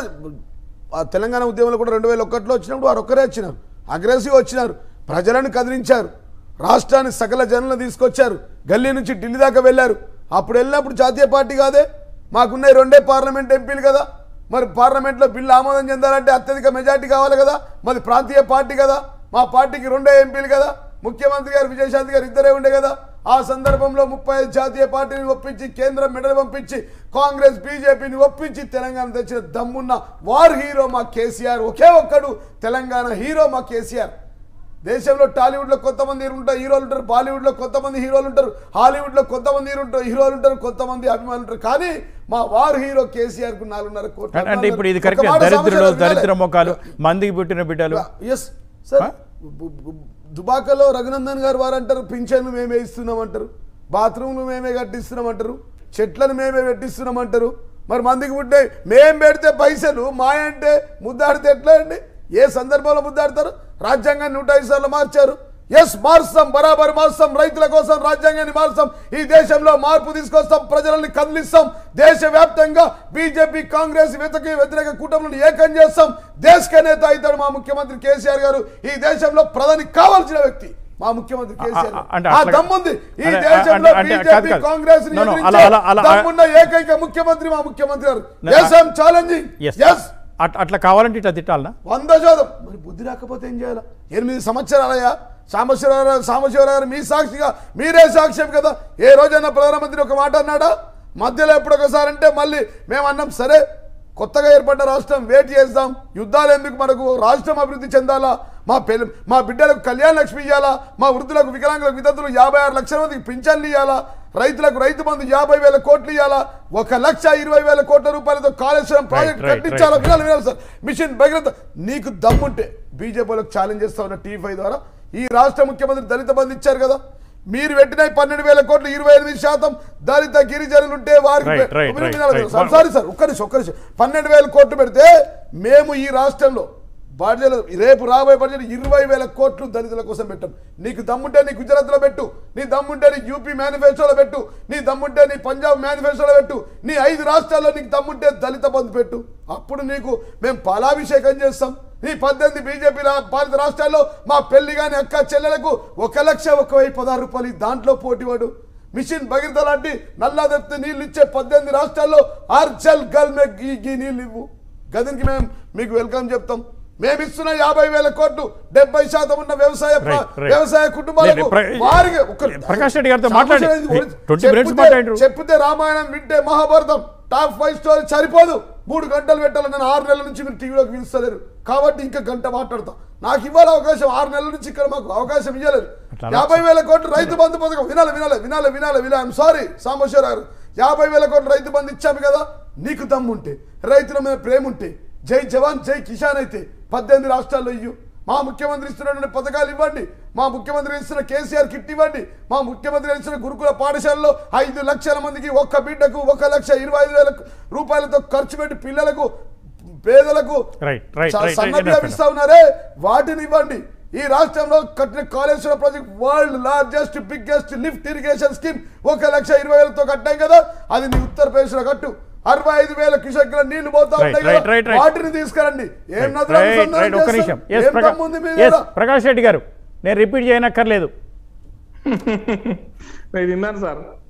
ఆ తెలంగాణ ఉద్యమంలో కూడా రెండు వేల ఒకటిలో వచ్చినప్పుడు వారు ఒక్కరే వచ్చినారు అగ్రెసివ్ వచ్చినారు ప్రజలను కదిలించారు రాష్ట్రాన్ని సకల జనులను తీసుకొచ్చారు గల్లీ నుంచి ఢిల్లీ దాకా వెళ్ళారు అప్పుడు వెళ్ళినప్పుడు జాతీయ పార్టీ కాదే మాకున్న ఈ రెండే పార్లమెంట్ ఎంపీలు కదా మరి పార్లమెంట్లో బిల్లు ఆమోదం చెందాలంటే అత్యధిక మెజార్టీ కావాలి కదా మరి ప్రాంతీయ పార్టీ కదా మా పార్టీకి రెండే ఎంపీలు కదా ముఖ్యమంత్రి గారు విజయశాంతి గారు ఇద్దరే ఉండే కదా ఆ సందర్భంలో ముప్పై ఐదు జాతీయ పార్టీని ఒప్పించి కేంద్రం మెడలు పంపించి కాంగ్రెస్ బీజేపీని ఒప్పించి తెలంగాణ తెచ్చిన దమ్మున్న వార్ హీరో మా కేసీఆర్ ఒకే ఒక్కడు తెలంగాణ హీరో మా కేసీఆర్ దేశంలో టాలీవుడ్లో కొంతమంది ఉంటారు హీరోలు ఉంటారు బాలీవుడ్లో కొంతమంది హీరోలు ఉంటారు హాలీవుడ్లో కొంతమంది హీరో ఉంటారు హీరోలు ఉంటారు కొంతమంది అభిమానులు ఉంటారు కానీ మా వార్ హీరో కేసీఆర్ కు నాలుగున్నర కోట్ల అంటే- అంటే ఇప్పుడు ఇది ఒక కరెక్ట్ మాట దరిద్రులు సమాచారం వినాలి. దరిద్ర మొఖాలు మందికి పుట్టిన బిడ్డలు ఎస్ సార్ Huh? బు- బు- దుబాకలో రఘునందన్ గారు వారు అంటారు పింఛన్లు మేమే ఇస్తున్నాం అంటారు బాత్రూమ్లు మేమే కట్టిస్తున్నాం అంటారు చెట్లను మేమే పెట్టిస్తున్నాం అంటారు మరి మందికి పుట్టే మేం పెడితే పైసలు మా అంటే ముద్దాడితే ఎట్లా అండి ఏ సందర్భంలో ముద్దాడతారు రాజ్యాంగాన్ని నూట ఐదు సార్లు మార్చారు ఎస్ మార్స్తాం బరాబర్ మార్స్తాం రైతుల కోసం రాజ్యాంగాన్ని మార్స్తాం ఈ దేశంలో మార్పు తీసుకొస్తాం ప్రజలని కదిలిస్తాం దేశవ్యాప్తంగా బీజేపీ కాంగ్రెస్ వ్యతిరేక వ్యతిరేక కూటమిలను ఏకం చేస్తాం దేశక నేత అవుతాడు మా ముఖ్యమంత్రి కేసీఆర్ గారు ఈ దేశంలో ప్రధాని కావాల్సిన వ్యక్తి మా ముఖ్యమంత్రి కేసీఆర్ ఆ, అంటే ఆ అట్లా- దమ్ముంది ఈ అంటే- దేశంలో అంటే- అంటే కాదు, బీజేపీ కాదు. కాంగ్రెస్ No, no, అలా- అలా- అలా- దమ్మున్న ఏకైక ముఖ్యమంత్రి మా ముఖ్యమంత్రి గారు No, yes I'm challenging Yes. Yes అట్- అట్లా కావాలంటే ఇట్లా తిట్టాలనా వంద శాతం మరి బుద్ధి రాకపోతే ఏం చేయాలి ఎనిమిది సంవత్సరాలయ్యా సాంబశివరావు సాంబశివరావు గారు మీ సాక్షిగా మీరే సాక్ష్యం కదా ఏ రోజైనా ప్రధానమంత్రి ఒక మాట అన్నాడా మధ్యలో ఎప్పుడు ఒకసారి అంటే మళ్ళీ మేము అన్నాం సరే కొత్తగా ఏర్పడ్డ రాష్ట్రం వెయిట్ చేద్దాం యుద్ధాలు ఎందుకు మనకు రాష్ట్రం అభివృద్ధి చెందాలా మా పెళ్లి మా బిడ్డలకు కళ్యాణ లక్ష్మి ఇవ్వాలా మా వృద్ధులకు వికలాంగులకు వితంతులు యాభై ఆరు లక్షల మందికి పింఛన్లు ఇవ్వాలా రైతులకు రైతు బంధు యాభై వేల కోట్లు ఇవ్వాలా ఒక లక్ష ఇరవై వేల కోట్ల రూపాయలతో కాళేశ్వరం ప్రాజెక్ట్ right, కట్టించాలా right. వినాలి వినాలి సార్ మిషన్ భగీరథ నీకు దమ్ముంటే బీజేపీలకు ఛాలెంజ్ చేస్తా ఉన్న టీ ఫైవ్ ద్వారా ఈ రాష్ట్ర ముఖ్యమంత్రి దళిత బంధు ఇచ్చారు కదా మీరు పెట్టిన ఈ పన్నెండు వేల కోట్లు ఇరవై ఎనిమిది శాతం దళిత గిరిజనులు ఉంటే వారికి Right, పె- right, వినాలి, right, వినాలి right. సార్. సారీ సార్ ఒక్క నిమిషం ఒక్క నిమిషం పన్నెండు వేల కోట్లు పెడితే మేము ఈ రాష్ట్రంలో బడ్జెట్ రేపు రాబోయే బడ్జెట్ ఇరవై వేల కోట్లు దళితుల కోసం పెట్టాం నీకు దమ్ముంటే నీ గుజరాత్లో పెట్టు నీ దమ్ముంటే నీ యూపీ మేనిఫెస్టోలో పెట్టు నీ దమ్ముంటే నీ పంజాబ్ మేనిఫెస్టోలో పెట్టు నీ ఐదు రాష్ట్రాల్లో నీకు దమ్ముంటే దళిత బంధు పెట్టు అప్పుడు నీకు మేము పాలాభిషేకం చేస్తాం నీ పద్దెనిమిది బీజేపీ రా- పాలిత రాష్ట్రాల్లో మా పెళ్లి కాని అక్క చెల్లెలకు ఒక లక్ష ఒక వెయ్యి పదహారు రూపాయలు ఈ దాంట్లో పోటీవాడు మిషన్ భగీరథ లాంటి నల్లా తెప్పితే నీళ్ళు ఇచ్చే పద్దెనిమిది రాష్ట్రాల్లో ఆర్చల్ గల్ మే గీ గీ నీళ్ళు ఇవ్వు గదికి మేము మీకు వెల్కమ్ చెప్తాం మేము ఇస్తున్న యాభై వేల కోట్లు డెబ్బై శాతం ఉన్న వ్యవసాయ ప్ర- Right, right. వ్యవసాయ కుటుంబాలకు లేదు, ప్ర- వారికి ఒక- ప్రకాష్ రెడ్డి గారితో మాట్లాడి సాంబశివరావు గురించి 20 minutes చెప్పితే- మాట్లాడారు. చెప్పితే రామాయణం వింటే మహాభారతం టాప్ ఫైవ్ స్టోరీ సరిపోదు మూడు గంటలు పెట్టాలి నేను ఆరు నెలల నుంచి మీరు టీవీలోకి పిలుస్తలేరు కాబట్టి ఇంకా గంట మాట్లాడతాం నాకు ఇవ్వాలి అవకాశం ఆరు నెలల నుంచి ఇక్కడ మాకు అవకాశం ఇవ్వలేదు అట్లా యాభై వేల కోట్లు రైతు బంధు పథకం వినాలి వినాలి వినాలి వినాలి వినాలి ఐఎమ్ సారీ సాంబశ్వర గారు యాభై వేల కోట్లు రైతు బంధు ఇచ్చాము కదా నీకు దమ్ముంటే రైతుల మీద ప్రేమ ఉంటే జై జవాన్ జై కిసాన్ అయితే పద్దెనిమిది రాష్ట్రాల్లో ఇయ్యు మా ముఖ్యమంత్రి ఇస్తున్నటువంటి పథకాలు ఇవ్వండి మా ముఖ్యమంత్రి ఇస్తున్న కేసీఆర్ కిట్ ఇవ్వండి మా ముఖ్యమంత్రి ఇస్తున్న గురుకుల పాఠశాలలో ఐదు లక్షల మందికి ఒక్క బిడ్డకు ఒక లక్ష ఇరవై ఐదు వేల రూపాయలతో ఖర్చు పెట్టి పిల్లలకు పేదలకు Right, right, చ- right, సన్న right, బియ్యం right. ఇస్తా ఉన్నారే వాటిని ఇవ్వండి ఈ రాష్ట్రంలో కట్టిన Kaleshwaram project world largest biggest lift irrigation scheme ఒక లక్ష ఇరవై వేలతో కట్టాం కదా అది నీ ఉత్తరప్రదేశ్ లో కట్టు అరవై ఐదు వేల క్యూసెక్ల నీళ్లు పోతా Right, ఉంటాయి right, కదా right, right. వాటిని తీసుకురండి ఏం రైట్ నదులు రైట్ అనుసంధానం రైట్ ఒక్క చేస్తాం? నిమిషం ఎస్ ఏం దమ్ముంది మీ ఎస్ దగ్గర? ప్రకాష్ రెడ్డి గారు నేను రిపీట్ చేయనక్కర్లేదు నేను విన్నాను సార్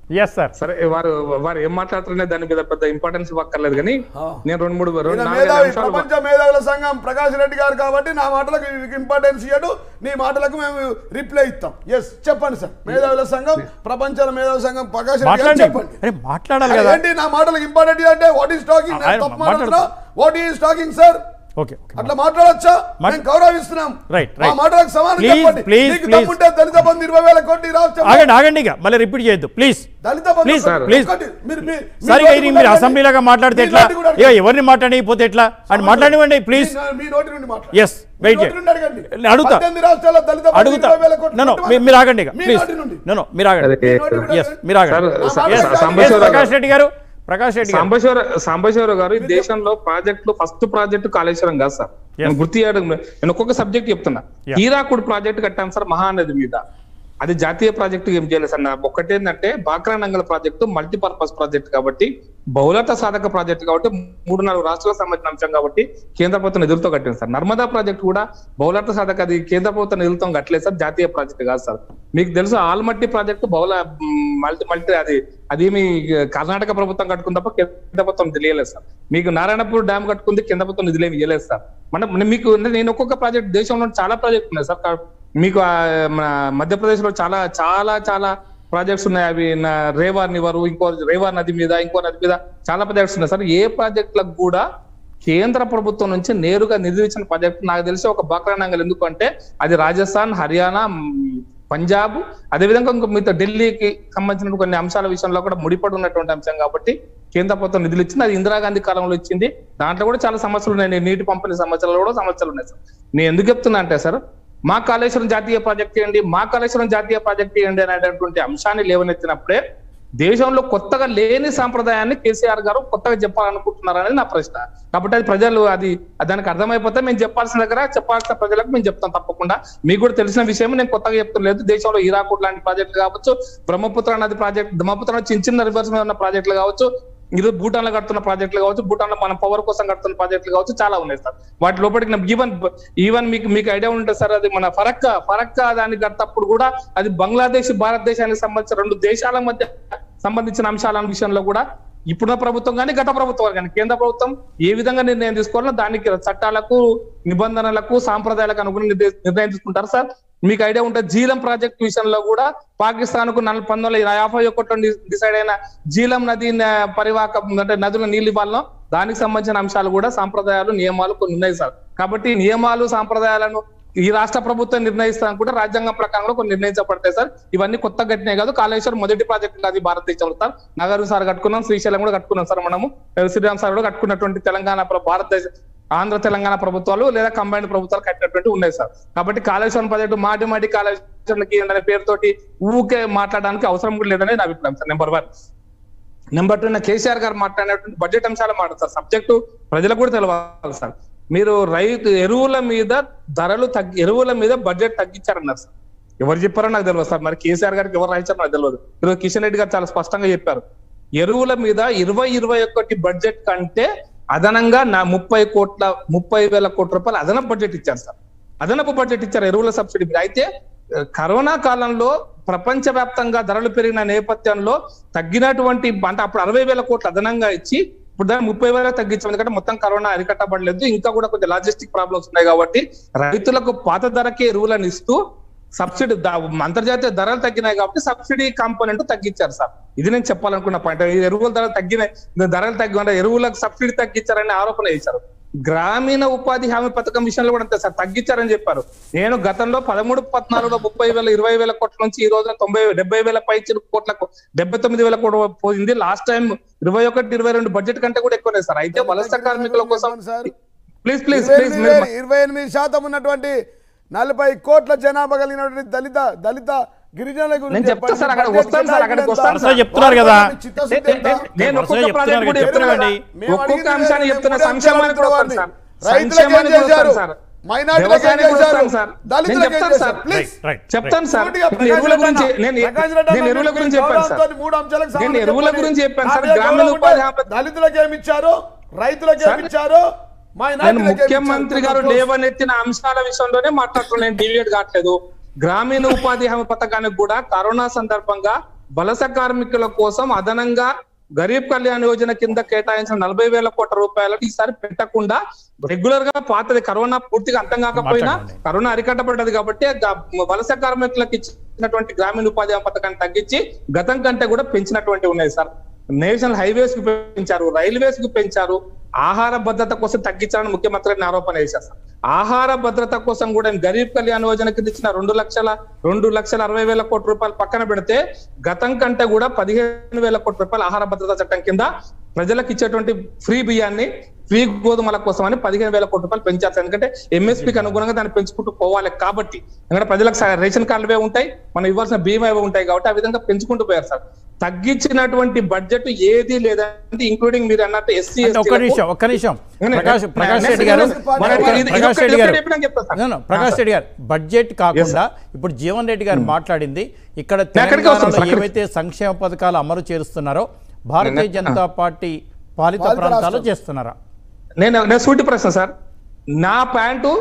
ఎస్ సార్ సరే వారు వారు ఏం మాట్లాడుతున్నారో దాని మీద పెద్ద ఇంపార్టెన్స్ ఇవ్వక్కర్లేదు కానీ నేను రెండు మూడు రెండు ఈయన నాలుగైదు మేధావి అంశాలు ప్రపంచ మేధావుల సంఘం ప్రకాష్ రెడ్డి గారు కాబట్టి నా మాటలకు ఇంపార్టెన్స్ ఇవ్వడు నీ మాటలకు మేము రిప్లై ఇస్తాం ఎస్ చెప్పండి సార్ మేధావుల సంఘం ప్రపంచ మేధావుల సంఘం ప్రకాష్ రెడ్డి గారు మాట్లాడండి చెప్పండి అరే మాట్లాడాలి కదా ఏంటి నా మాటలకు ఇంపార్టెంట్ అంటే వాట్ ఈస్ టాకింగ్ ఆయన తప్పు మాట్లాడుతున్నా మాట్లాడు. What is talking sir okay okay అట్లా మాట్లాడొచ్చా మాట్- మేము గౌరవిస్తున్నాం Right, మా right. మాటలకు సమానం Please, చెప్పండి please, నీకు please. తప్పుంటే దళిత బంధు ఇరవై వేల కోటి రాష్ట్రం ఆగండి ఆగండి ఇక మళ్ళీ రిపీట్ చేయొద్దు ప్లీజ్ దళిత బంధు Please, ఒకటి- please. ఒకటి. మీరు- మీ- మీ సరిగా నోటి ఇది నుండి మీరు అడగండి. అసెంబ్లీలాగా మాట్లాడితే మీ ఎట్లా నోటి కూడా ఇక ఎవరిని మాట్లాడకపోతే ఎట్లా అని మాట్లాడివ్వండి ప్లీజ్ మీ- మీ నోటి నుండి మాట్లాడండి. Yes, మీ wait నోటి here. నుండి అడగండి. నేను అడుగుతా. పద్దెనిమిది రాష్ట్రాల దళిత బంధు అడుగుతా ఇరవై వేల కోట్లు నో నో కట్టమని. మీరు ఆగండి ఇక మీ ప్లీజ్ నోటి నుండి. నో నో మీరు ఆగండి అదే, మీ నోటి నుండి ఎస్ అడగండి. మీరు ఆగండి సార్, నా సార్, మాట సార్, వినండి. సాంబశివరావు గారు. ప్రకాష్ రెడ్డి గారు ప్రకాష్ రెడ్డి గారు సాంబశివర సాంబశివరావు గారు ఈ దేశంలో ప్రాజెక్టులు ఫస్ట్ ప్రాజెక్టు కాళేశ్వరం కాదు సార్ నేను గుర్తు చేయడం నేను ఒక్కొక్క సబ్జెక్ట్ చెప్తున్నా Yeah. హీరాకుడ్ ప్రాజెక్ట్ కట్టాం సార్ మహానది మీద అది జాతీయ ప్రాజెక్టు ఏం చేయలేదు సార్ నా ఒక్కటేంటంటే బాక్రానంగల్ ప్రాజెక్టు మల్టీపర్పస్ ప్రాజెక్ట్ కాబట్టి బహుళత సాధక ప్రాజెక్ట్ కాబట్టి మూడు నాలుగు రాష్ట్రాలకు సంబంధించిన అంశం కాబట్టి కేంద్ర ప్రభుత్వం నిధులతో కట్టింది సార్ నర్మదా ప్రాజెక్ట్ కూడా బహుళత సాధక అది కేంద్ర ప్రభుత్వం నిధులతో కట్టలేదు సార్ జాతీయ ప్రాజెక్ట్ కాదు సార్ మీకు తెలుసు ఆల్మట్టి ప్రాజెక్టు బహుళ మల్టీ మల్టీ అది అదేమి కర్ణాటక ప్రభుత్వం కట్టుకుంది తప్ప కేంద్ర ప్రభుత్వం తెలియలేదు సార్ మీకు నారాయణపూర్ డ్యామ్ కట్టుకుంది కేంద్ర ప్రభుత్వం నిధులు ఏమి ఇవ్వలేదు సార్ మన మీకు నేను ఒక్కొక్క ప్రాజెక్ట్ దేశంలో చాలా ప్రాజెక్ట్ ఉన్నాయి సార్ కా- మీకు ఆ, మన మధ్యప్రదేశ్ లో చాలా చాలా చాలా ప్రాజెక్ట్స్ ఉన్నాయి అవి నా రేవా నివరు ఇంకో రేవా నది మీద ఇంకో నది మీద చాలా ప్రాజెక్ట్స్ ఉన్నాయి సార్ ఏ ప్రాజెక్టులకు కూడా కేంద్ర ప్రభుత్వం నుంచి నేరుగా నిధులు ఇచ్చిన ప్రాజెక్ట్ నాకు తెలిసి ఒక బాక్రానంగల్ ఎందుకంటే అది రాజస్థాన్ హర్యానా మ్, పంజాబ్ అదేవిధంగా ఇంకో మిగతా ఢిల్లీకి సంబంధించిన కొన్ని అంశాల విషయంలో కూడా ముడిపడి ఉన్నటువంటి అంశం కాబట్టి కేంద్ర ప్రభుత్వం నిధులు ఇచ్చింది అది ఇందిరాగాంధీ కాలంలో ఇచ్చింది దాంట్లో కూడా చాలా సమస్యలు ఉన్నాయి నీటి పంపిణీ సమస్యలు కూడా సమస్యలు ఉన్నాయి సార్ నేను ఎందుకు చెప్తున్నా అంటే సార్ మా కాళేశ్వరం జాతీయ ప్రాజెక్ట్ చేయండి మా కాళేశ్వరం జాతీయ ప్రాజెక్ట్ చేయండి అనేటటువంటి అంశాన్ని లేవనెత్తినప్పుడే దేశంలో కొత్తగా లేని సాంప్రదాయాన్ని కేసీఆర్ గారు కొత్తగా చెప్పాలనుకుంటున్నారు అనేది నా ప్రశ్న కాబట్టి అది ప్రజలు అది దానికి అర్థమైపోతే మేము చెప్పాల్సిన దగ్గర చెప్పాల్సిన ప్రజలకు మేము చెప్తాం తప్పకుండా మీకు కూడా తెలిసిన విషయం నేను కొత్తగా చెప్తలేదు దేశంలో హీరాకుడ్ లాంటి ప్రాజెక్టులు కావచ్చు బ్రహ్మపుత్ర నది ప్రాజెక్ట్ బ్రహ్మపుత్ర చిన్న చిన్న రివర్స్ మీద ఉన్న ప్రాజెక్టులు కావచ్చు ఇది భూటాన్ లో కడుతున్న ప్రాజెక్టులు కావచ్చు భూటాన్ లో మన పవర్ కోసం కడుతున్న ప్రాజెక్టులు కావచ్చు చాలా ఉన్నాయి సార్ వాటి లోపలికి ఈవెన్ ఈవెన్ మీకు మీకు ఐడియా ఉంటుంది సార్ అది మన ఫరక్కా ఫరక్కా దానికి కట్టప్పుడు కూడా అది బంగ్లాదేశ్ భారతదేశానికి సంబంధించిన రెండు దేశాల మధ్య సంబంధించిన అంశాల విషయంలో కూడా ఇప్పుడున్న ప్రభుత్వం కానీ గత ప్రభుత్వం కానీ కేంద్ర ప్రభుత్వం ఏ విధంగా నిర్ణయం తీసుకోవాలో దానికి చట్టాలకు నిబంధనలకు సాంప్రదాయాలకు అనుగుణ నిర్దే- నిర్ణయం తీసుకుంటారు సార్ మీకు ఐడియా ఉంటే జీలం ప్రాజెక్ట్ విషయంలో కూడా పాకిస్తాన్ కు నలభై పంతొమ్మిది వందల యాభై ఒకటిలో డిసైడ్ అయిన జీలం నది న- పరివాహక అంటే నదుల నీళ్ళు ఇవ్వాలను దానికి సంబంధించిన అంశాలు కూడా సాంప్రదాయాలు నియమాలు కొన్ని ఉన్నాయి సార్ కాబట్టి ఈ నియమాలు సాంప్రదాయాలను ఈ రాష్ట్ర ప్రభుత్వం నిర్ణయిస్తాను కూడా రాజ్యాంగం ప్రకారం కూడా కొన్ని నిర్ణయించబడతాయి సార్ ఇవన్నీ కొత్త ఘటనే కాదు కాళేశ్వరం మొదటి ప్రాజెక్ట్ కాదు ఈ భారతదేశంలో సార్ నగరం సార్ కట్టుకున్నాం శ్రీశైలం కూడా కట్టుకున్నాం సార్ మనము శ్రీరామ్ సార్ కూడా కట్టుకున్నటువంటి తెలంగాణ ప్ర- భారతదేశ ఆంధ్ర తెలంగాణ ప్రభుత్వాలు లేదా కంబైన్డ్ ప్రభుత్వాలు కట్టినటువంటి ఉన్నాయి సార్ కాబట్టి కాళేశ్వరం ప్రాజెక్టు మాటి మాటి కాళేశ్వరంకి అనే పేరుతోటి ఊకే మాట్లాడడానికి అవసరం కూడా లేదని నా అభిప్రాయం sir number one number two KCR గారు మాట్లాడినటువంటి బడ్జెట్ అంశాలు మాట్లాడతారు సబ్జెక్టు ప్రజలకు కూడా తెలియాలి సార్ మీరు రైతు ఎరువుల మీద ధరలు తగ్గి ఎరువుల మీద బడ్జెట్ తగ్గించారన్నారు సార్ ఎవరు చెప్పారో నాకు తెలియదు సార్ మరి కేసీఆర్ గారికి ఎవరు రాయించారో నాకు తెలియదు ఈరోజు కిషన్ రెడ్డి గారు చాలా స్పష్టంగా చెప్పారు ఎరువుల మీద ఇరవై ఇరవై ఒకటి బడ్జెట్ కంటే అదనంగా నా ముప్పై కోట్ల ముప్పై వేల కోట్ల రూపాయలు అదనపు బడ్జెట్ ఇచ్చారు సార్ అదనపు బడ్జెట్ ఇచ్చారు ఎరువుల సబ్సిడీ మీద అయితే ఆ, కరోనా కాలంలో ప్రపంచ వ్యాప్తంగా ధరలు పెరిగిన నేపథ్యంలో తగ్గినటువంటి అంటే అప్పుడు అరవై వేల కోట్లు అదనంగా ఇచ్చి ఇప్పుడు దాన్ని ముప్పై వేల తగ్గించాం ఎందుకంటే మొత్తం కరోనా అరికట్టబడలేదు ఇంకా కూడా కొంచెం లాజిస్టిక్ ప్రాబ్లమ్స్ ఉన్నాయి కాబట్టి రైతులకు పాత ధరకే ఎరువులను ఇస్తూ సబ్సిడీ ద- అంతర్జాతీయ ధరలు తగ్గినాయి కాబట్టి సబ్సిడీ కాంపోనెంట్ తగ్గించారు సార్ ఇది నేను చెప్పాలనుకున్న పాయింట్ ఈ ఎరువుల ధరలు తగ్గినాయి ధరలు తగ్గి అంటే ఎరువులకు సబ్సిడీ తగ్గించారని ఆరోపణ చేశారు గ్రామీణ ఉపాధి హామీ పథకం విషయంలో కూడా అంతే సార్ తగ్గించారని చెప్పారు నేను గతంలో పదమూడు పద్నాలుగులో ముప్పై వేల ఇరవై వేల కోట్ల నుంచి ఈ రోజున తొంభై డెబ్బై వేల పై చిరు కోట్లకు డెబ్బై తొమ్మిది వేల కోట్ల పోయింది లాస్ట్ టైం ఇరవై ఒకటి ఇరవై రెండు బడ్జెట్ కంటే కూడా ఎక్కువనే సార్ అయితే వలస కార్మికుల కోసం సార్ ప్లీజ్ ప్లీజ్ ఇరవై ప్లీజ్ ఎనిమిది వేల- ఇరవై ఎనిమిది శాతం ఉన్నటువంటి నలభై కోట్ల జనాభా కలిగినటువంటి దళిత దళిత గిరిజనుల గురించి నేను చెప్తా చెప్పండి. సార్, అక్కడికి బడ్జెట్ వస్తాను సార్, అక్కడికి వస్తాను కేటాయింపు సార్. ఎంత? చెప్తున్నారు కదా. వాళ్ళ చిత్తశుద్ధి ఎంత? నేను వరుసగా ఒక్కొక్క ప్రాజెక్ట్ కూడా చెప్తున్నారు చెప్తున్నా కదా. మేము ఒక్కొక్క అడిగింది అంశాన్ని మేము చెప్తున్నా మూడు సంక్షేమానికి కూడా అంశాలు వస్తాను సార్ రైతులకు ఏం సంక్షేమానికి కూడా చేశారు? వస్తాను సార్ మైనారిటీలకు ఏం వ్యవసాయానికి కూడా చేశారు? వస్తాను సార్ దళితులకు నేను ఏం చెప్తాను చేశారు? Sir please. రైట్ చెప్తాను సార్ సూటిగా నేను ప్రకాష్ ఎరువుల రెడ్డి గురించి అన్న, నేను ప్రకాష్ రెడ్డి నేను అన్న ఎరువుల మీరు గురించి చెప్పాను సార్ గౌరవంతోని మూడు అంశాలకు నేను సమాధానం ఎరువుల చెప్పండి. గురించి చెప్పాను సార్. నాదే గ్రామీణ గౌరవం ఉపాధి ఉంటే హామీ- దళితులకు ఏమి ఇచ్చారు రైతులకు ఏమి సార్, ఇచ్చారు నేను మైనారిటీలకు ఏమి ముఖ్యమంత్రి ఇచ్చారు? గారు లేవనెత్తిన అంశాల విషయంలోనే మాట్లాడుతున్నాను నేను డివియేట్ కావట్లేదు గ్రామీణ ఉపాధి హామీ పథకానికి కూడా కరోనా సందర్భంగా వలస కార్మికుల కోసం అదనంగా గరీబ్ కళ్యాణ్ యోజన కింద కేటాయించిన నలభై వేల కోట్ల రూపాయలకు ఈసారి పెట్టకుండా రెగ్యులర్ గా పాతది కరోనా పూర్తిగా అంతం కాకపోయినా మాట్లాడండి. కరోనా అరికట్టబడ్డది కాబట్టి గ- వలస కార్మికులకు ఇచ్చినటువంటి గ్రామీణ ఉపాధి హామీ పథకాన్ని తగ్గించి గతం కంటే కూడా పెంచినటువంటి ఉన్నాయి సార్ నేషనల్ హైవేస్ కు పెంచారు రైల్వేస్ కు పెంచారు ఆహార భద్రత కోసం తగ్గించాలని ముఖ్యమంత్రి గారిని ఆరోపణ చేశారు సార్. ఆహార భద్రత కోసం కూడా గరీబ్ కళ్యాణ్ యోజన కింద ఇచ్చిన రెండు లక్షల రెండు లక్షల అరవై వేల కోట్ల రూపాయలు పక్కన పెడితే గతం కంటే కూడా పదిహేను వేల కోట్ల రూపాయలు ఆహార భద్రత చట్టం కింద ప్రజలకు ఇచ్చేటువంటి ఫ్రీ బియ్యాన్ని ఫ్రీ గోధుమల కోసం అని పదిహేను వేల కోట్ల రూపాయలు పెంచారు సార్. ఎందుకంటే ఎంఎస్పీకి అనుగుణంగా దాన్ని పెంచుకుంటూ పోవాలి కాబట్టి ఎందుకంటే ప్రజలకు స- రేషన్ కార్డులు ఉంటాయి మనం ఇవ్వాల్సిన బీమా ఇవి ఉంటాయి కాబట్టి ఆ విధంగా పెంచుకుంటూ పోయారు సార్ తగ్గించినటువంటి బడ్జెట్ ఏది లేదంటే ఇంక్లూడింగ్ మీరు అన్నట్టు ఎస్సీ అంటే ఒక్క నిమిషం ఒక్క నిమిషం ప్రకాష్ ప్రకాష్ రెడ్డి గారు ప్రకాష్ రెడ్డి గారు No, no, ప్రకాష్ రెడ్డి గారు బడ్జెట్ కాకుండా ఇప్పుడు జీవన్ రెడ్డి గారు మాట్లాడింది ఇక్కడ ఎక్కడికి వస్తాం తెలంగాణలో సార్? ఎక్కడికి? ఏవైతే సంక్షేమ పథకాలు అమలు చేస్తున్నారో భారతీయ నేను- జనతా పార్టీ పాలిత పాలిత ప్రాంతాలు రాష్ట్రం. చేస్తున్నారా నేను నేను సూటి ప్రశ్న సార్ నా ప్యాంటు